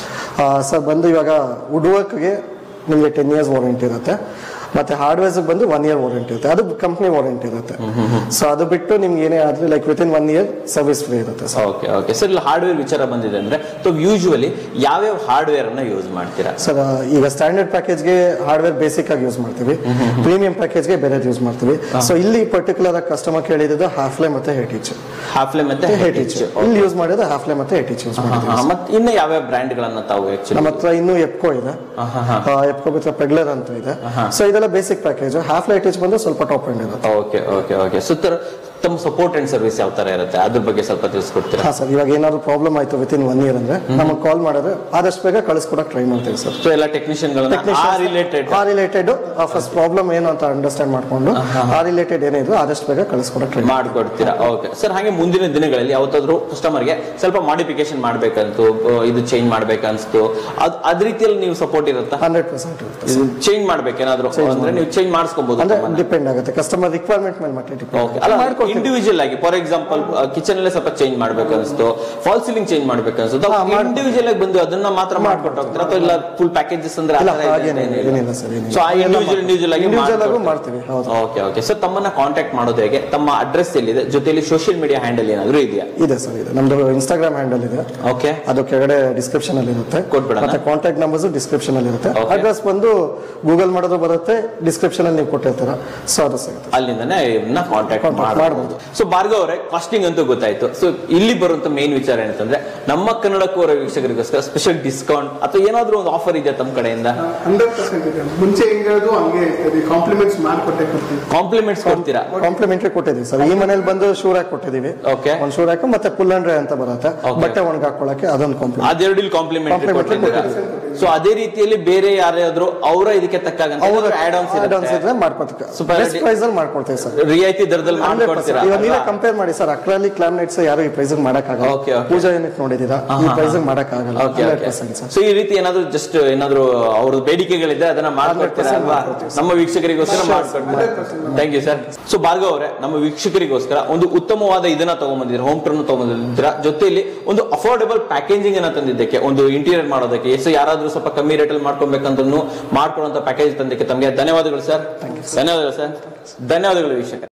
ಸರ್ ಬಂದು ಇವಾಗ ವುಡ್ ವರ್ಕ್ಗೆ ನಿಮಗೆ ಟೆನ್ ಇಯರ್ಸ್ ವಾರಂಟಿ ಇರುತ್ತೆ ಮತ್ತೆ ಹಾರ್ಡ್ವೇರ್ಸ್ ಬಂದು ಒನ್ ಇಯರ್ ವಾರಂಟಿ ಇರುತ್ತೆ ಅದು ಕಂಪ್ನಿ ವಾರಂಟಿ ಇರುತ್ತೆ ಸೊ ಅದು ಬಿಟ್ಟು ನಿಮ್ಗೆ ಏನೇ ಆದ್ರೆ like within one year service free ಇರುತ್ತೆ ಸರ್ ಓಕೆ ಓಕೆ ಸರ್ ಇಲ್ಲಿ ಹಾರ್ಡ್ವೇರ್ ವಿಚಾರ ಬಂದಿದೆ ಅಂದ್ರೆ ಸೊ ಯೂಶುವಲಿ ಯಾವ್ಯಾವ ಹಾರ್ಡ್ವೇರ್ ಅನ್ನ ಯೂಸ್ ಮಾಡ್ತೀರಾ ಸರ್ ಈಗ ಸ್ಟ್ಯಾಂಡರ್ಡ್ ಪ್ಯಾಕೇಜ್ಗೆ ಹಾರ್ಡ್ವೇರ್ ಬೇಸಿಕ್ ಆಗಿ ಯೂಸ್ ಮಾಡ್ತೀವಿ ಪ್ರೀಮಿಯಂ ಪ್ಯಾಕೇಜ್ಗೆ ಬೇರೆ ಯೂಸ್ ಮಾಡ್ತೀವಿ ಸೊ ಇಲ್ಲಿ ಪರ್ಟಿಕ್ಯುಲರ್ ಆಗಿ ಕಸ್ಟಮರ್ ಕೇಳಿದ್ದು ಹಾಫ್ಲೆ ಮತ್ತೆ ಹೇಟಿಚ್ ಹಾಫ್ಲೆ ಮತ್ತೆ ಹೇಟಿಚ್ ಇಲ್ಲಿ ಯೂಸ್ ಮಾಡಿದ್ರೆ ಹಾಫ್ಲೆ ಮತ್ತೆ ಹೇಟಿಚ್ ಯೂಸ್ ಮಾಡಿದ್ದೀವಿ ಮತ್ತೆ ಇನ್ನು ಯಾವ್ಯಾವ ಬ್ರ್ಯಾಂಡ್ ಗಳನ್ನ ತಾವು ಆಕ್ಚುಲಿ ನಮ್ಮ ಹತ್ರ ಇನ್ನೂ ಎಪ್ಕೋ ಇದೆ ಎಪ್ಕೋ ಬಿಟ್ಟರೆ ಪೆಗ್ಲರ್ ಅಂತ ಇದೆ ಸೊ ಇದೆಲ್ಲ ಬೇಸಿಕ್ ಪ್ಯಾಕೇಜ್ ಹಾಫ್ ಲೈಟೇಜ್ ಬಂದು ಸ್ವಲ್ಪ ಟಾಪ್ ಎಂಡ್ ಇರುತ್ತೆ ಓಕೆ ಓಕೆ ಓಕೆ ಸುತ್ತರ ತಮ್ಮ ಸಪೋರ್ಟ್ ಅಂಡ್ ಸರ್ವಿಸ್ ಯಾವ ತರ ಇರುತ್ತೆ ಅದ್ರ ಬಗ್ಗೆ ಸ್ವಲ್ಪ ತಿಳಿಸ್ಕೊಡ್ತೀರಾ ಹಾ ಸರ್ ಇವಾಗ ಏನಾದ್ರು ಪ್ರಾಬ್ಲಮ್ ಆಯ್ತು ವಿತ್ ಇನ್ ಒನ್ ಇಯರ್ ಅಂದ್ರೆ ನಮಗೆ ಕಾಲ್ ಮಾಡಿದ್ರೆ ಆದಷ್ಟು ಬೇಗ ಕಳಿಸ್ಕೊಡಕ್ ಟ್ರೈ ಮಾಡ್ತೀವಿ ಸರ್ ಸೊ ಎಲ್ಲ ಟೆಕ್ನಿಷಿಯನ್ ಗಳನ್ನ ಆ ರಿಲೇಟೆಡ್ ಆ ರಿಲೇಟೆಡ್ ಫಸ್ಟ್ ಪ್ರಾಬ್ಲಮ್ ಏನು ಅಂತ ಅಂಡರ್ಸ್ಟ್ಯಾಂಡ್ ಮಾಡ್ಕೊಂಡು ಆ ರಿಲೇಟೆಡ್ ಏನಿದ್ರು ಆದಷ್ಟು ಬೇಗ ಕಳಿಸ್ಕೊಡಕ್ ಟ್ರೈ ಮಾಡ್ಕೊಡ್ತೀರಾ ಓಕೆ ಸರ್ ಹಾಗೆ ಮುಂದಿನ ದಿನಗಳಲ್ಲಿ ಯಾವತ್ತಾದ್ರೂ ಕಸ್ಟಮರ್ಗೆ ಸ್ವಲ್ಪ ಮಾಡಿಫಿಕೇಶನ್ ಮಾಡ್ಬೇಕಂತು ಅಹ್, ಇದು ಚೇಂಜ್ ಮಾಡ್ಬೇಕನ್ಸ್ತು ಅದ್ ಅದ್ ರೀತಿಯಲ್ಲಿ ನೀವು ಸಪೋರ್ಟ್ ಇರುತ್ತಾ ಹಂಡ್ರೆಡ್ ಪರ್ಸೆಂಟ್ ಇರುತ್ತೆ ಇದು ಚೇಂಜ್ ಮಾಡ್ಬೇಕೇನಾದ್ರೂ ಅಂದ್ರೆ ನೀವು ಚೇಂಜ್ ಮಾಡಿಸ್ಕೋಬಹುದು ಅಂದ್ರೆ ಡಿಪೆಂಡ್ ಆಗುತ್ತೆ ಕಸ್ಟಮರ್ ರಿಕ್ವೈರ್ಮೆಂಟ್ ಮೇಲೆ ಮತ್ತೆ ಓಕೆ ಡಿಪೆಂಡ್ ಅಲ್ಲ ಮಾಡ್ಕೊಡ್ತೀವಿ ಇಂಡಿವಿಜುವಲ್ ಆಗಿ ಫಾರ್ ಎಕ್ಸಾಂಪಲ್ ಕಿಚನ್ ಅಲ್ಲೇ ಸ್ವಲ್ಪ ಚೇಂಜ್ ಮಾಡ್ಬೇಕನ್ಸ್ತು ಫಾಲ್ ಸೀಲಿಂಗ್ ಚೇಂಜ್ ಮಾಡ್ಬೇಕನ್ಸ್ತು ಇಂಡಿವಿಜುವಲ್ ಆಗಿ ಬಂದು ಅದನ್ನ ಮಾತ್ರ ಮಾಡ್ಕೊಟ್ಟು ಹೋಗ್ತೀರಾ ಅಥವಾ ಇಲ್ಲ ಫುಲ್ ಪ್ಯಾಕೇಜಸ್ ಅಂದ್ರೆ ಇಲ್ಲ ಹಾಗೇನಿಲ್ಲ ಏನಿಲ್ಲ ಸರ್ ಸೊ ಆ ಇಂಡಿವಿಜುವಲ್ ಇಂಡಿವಿಜುವಲ್ ಆಗಿ ಇಂಡಿವಿಜುವಲ್ ಆಗು ಮಾಡ್ಕೊಡ್ತೀರಾ? ಮಾಡ್ತೀವಿ ಹೌದು ಓಕೆ ಓಕೆ ಸರ್ ತಮ್ಮನ್ನ ಕಾಂಟ್ಯಾಕ್ಟ್ ಮಾಡೋದು ಹೇಗೆ ತಮ್ಮ ಅಡ್ರೆಸ್ ಎಲ್ಲಿದೆ ಜೊತೆಲಿ ಸೋಷಿಯಲ್ ಮೀಡಿಯಾ ಹ್ಯಾಂಡಲ್ ಏನಾದ್ರು ಇದೆಯಾ ಇದೆ ಸರ್ ಇದೆ ನಮ್ದು ಇನ್ಸ್ಟಾಗ್ರಾಮ್ ಹ್ಯಾಂಡಲ್ ಇದೆ ಓಕೆ ಅದು ಕೆಳಗಡೆ ಡಿಸ್ಕ್ರಿಪ್ಷನ್ ಅಲ್ಲಿ ಇರುತ್ತೆ ಕೊಟ್ಬಿಡೋಣ? ಮತ್ತೆ ಕಾಂಟ್ಯಾಕ್ಟ್ ನಂಬರ್ಸ್ ಡಿಸ್ಕ್ರಿಪ್ಷನ್ ಅಲ್ಲಿ ಇರುತ್ತೆ Okay. ಅಡ್ರೆಸ್ ಬಂದು ಗೂಗಲ್ ಮಾಡೋದು ಬರುತ್ತೆ ಡಿಸ್ಕ್ರಿಪ್ಷನ್ ಅಲ್ಲಿ ನೀವು ಕೊಟ್ಟಿರ್ತೀರ ಸೊ ಅದು ಸಿಗುತ್ತೆ ಅಲ್ಲಿಂದನೇ ಇವನ್ನ ಕಾಂಟ್ಯಾಕ್ಟ್ Contact ಮಾಡಬಹುದು ಸೊ ಭಾರ್ಗವ್ ಅವರೇ ಕಾಸ್ಟಿಂಗ್ ಅಂತೂ ಗೊತ್ತಾಯ್ತು ಸೊ ಇಲ್ಲಿ ಬರುವಂತ ಮೇನ್ ವಿಚಾರ ಏನಂತಂದ್ರೆ ನಮ್ಮ ಕನ್ನಡಕೋರ ವೀಕ್ಷಕರಿಗೋಸ್ಕರ ಸ್ಪೆಷಲ್ ಡಿಸ್ಕೌಂಟ್ ಅಥವಾ ಏನಾದ್ರೂ ಒಂದು ಆಫರ್ ಇದೆಯಾ ತಮ್ಮ ಕಡೆಯಿಂದ ಹಂಡ್ರೆಡ್ ಪರ್ಸೆಂಟ್ ಇದೆ ಮುಂಚೆ ಹೆಂಗಿರೋದು ಹಂಗೆ ಇರ್ತದೆ ಕಾಂಪ್ಲಿಮೆಂಟ್ಸ್ ಮಾಡ್ಕೊಟ್ಟೆ ಕೊಡ್ತೀವಿ ಕಾಂಪ್ಲಿಮೆಂಟ್ಸ್ ಕೊಡ್ತೀರಾ ಕಾಂಪ್ಲಿಮೆಂಟರಿ ಕೊಟ್ಟಿದ್ದೀವಿ ಸರ್ ಈ ಮನೇಲಿ ಬಂದು ಶೂರ್ ಹಾಕಿ ಕೊಟ್ಟಿದ್ದೀವಿ ಓಕೆ ಒಂದ್ ಶೂರ್ ಹಾಕು ಮತ್ತೆ ಪುಲ್ ಅಂಡ್ರೆ ಅಂತ ಬರುತ್ತೆ Okay. ಬಟ್ಟೆ ಒಣಗಿ ಹಾಕೊಳ್ಳಕ್ಕೆ ಅದೊಂದು ಕಾಂಪ್ಲಿಮೆಂಟ್ ಅದೆರಡು ಇಲ್ಲಿ ಕಾಂಪ್ಲಿಮೆಂಟ್ Complimentary ಕೊಟ್ಟಿದ್ದೀರಾ ಕೊಟ್ಟಿದ್ದೀವಿ. ಸೊ ಅದೇ ರೀತಿಯಲ್ಲಿ ಬೇರೆ ಯಾರಾದ್ರೂ ಅವರ ಇದಕ್ಕೆ ತಕ್ಕಾಗಂತ ಅವ್ರ ಆಡ್ ಆನ್ಸ್ ಆಡನ್ಸ್ ಇದ್ರೆ ಮಾಡ್ಕೊತೀವಿ Super ಬೆಸ್ಟ್ ಪ್ರೈಸ್ ಅಲ್ಲಿ ಮಾಡ್ಕೊಡ್ತೀವಿ ಸರ್ ರಿಯಾಯಿತಿ ದರದಲ್ಲಿ ಮಾಡ್ಕೊಡ್ತೀರಾ ಇವಾಗ ನೀವೇ ಅಲ್ವಾ? ಕಂಪೇರ್ ಮಾಡಿ ಸರ್ ಅಕ್ರಾಲಿಕ್ ಲ್ಯಾಮಿನೇಟ್ಸ್ ಯಾರು ಈ ಪ್ರೈಸ್ ಮಾಡಕ್ಕಾಗಲ್ಲ Okay, okay. ಪೂಜಾ ಯೂನಿಟ್ ನೋಡಿದೀರಾ ಈ ಪ್ರೈಸ್ ಮಾಡಕ್ಕಾಗಲ್ಲ Okay, hundred okay. Percent sir so ಈ ರೀತಿ ಏನಾದ್ರು ಜಸ್ಟ್ ಏನಾದ್ರು ಅವ್ರ ಬೇಡಿಕೆಗಳಿದ್ರೆ ಅದನ್ನ ಮಾಡ್ಕೊಡ್ತೀರಾ 100% ಅಲ್ವಾ ಮಾಡ್ಕೊಡ್ತೀವಿ. ನಮ್ಮ ವೀಕ್ಷಕರಿಗೋಸ್ಕರ ಮಾಡ್ಕೊಡ್ತೀರಾ thank you sir so Bhargav ಅವರೇ ನಮ್ಮ ವೀಕ್ಷಕರಿಗೋಸ್ಕರ ಒಂದು ಉತ್ತಮವಾದ ಇದನ್ನ ತಗೊಂಡ್ಬಂದಿದ್ದೀರಾ ಹೋಮ್ ಟರ್ನ್ ತಗೊಂಡ್ಬಂದಿದ್ದೀರಾ ಜೊತೆಯಲ್ಲಿ ಒಂದು ಅಫೋರ್ಡೆಬಲ್ ಪ್ಯಾಕೇಜಿಂಗ್ ಅನ್ನ ತಂದಿದ್ದಕ್ಕೆ ಒಂದು ಇಂಟೀರಿಯರ್ ಮಾಡೋದಕ್ಕೆ ಸೊ ಯಾರಾದ್ರೂ ಸ್ವಲ್ಪ ಕಮ್ಮಿ ರೇಟಲ್ಲಿ ಮಾಡ್ಕೊಬೇಕಂತೂ ಮಾಡ್ಕೊಡುವಂತ ಪ್ಯಾಕೇಜ್ ತಂದಕ್ಕೆ ತಮಗೆ ಧನ್ಯವಾದಗಳು ಸರ್ ಧನ್ಯವಾದಗಳು ಸರ್ ಧನ್ಯವಾದಗಳು ವೀಕ್ಷಕ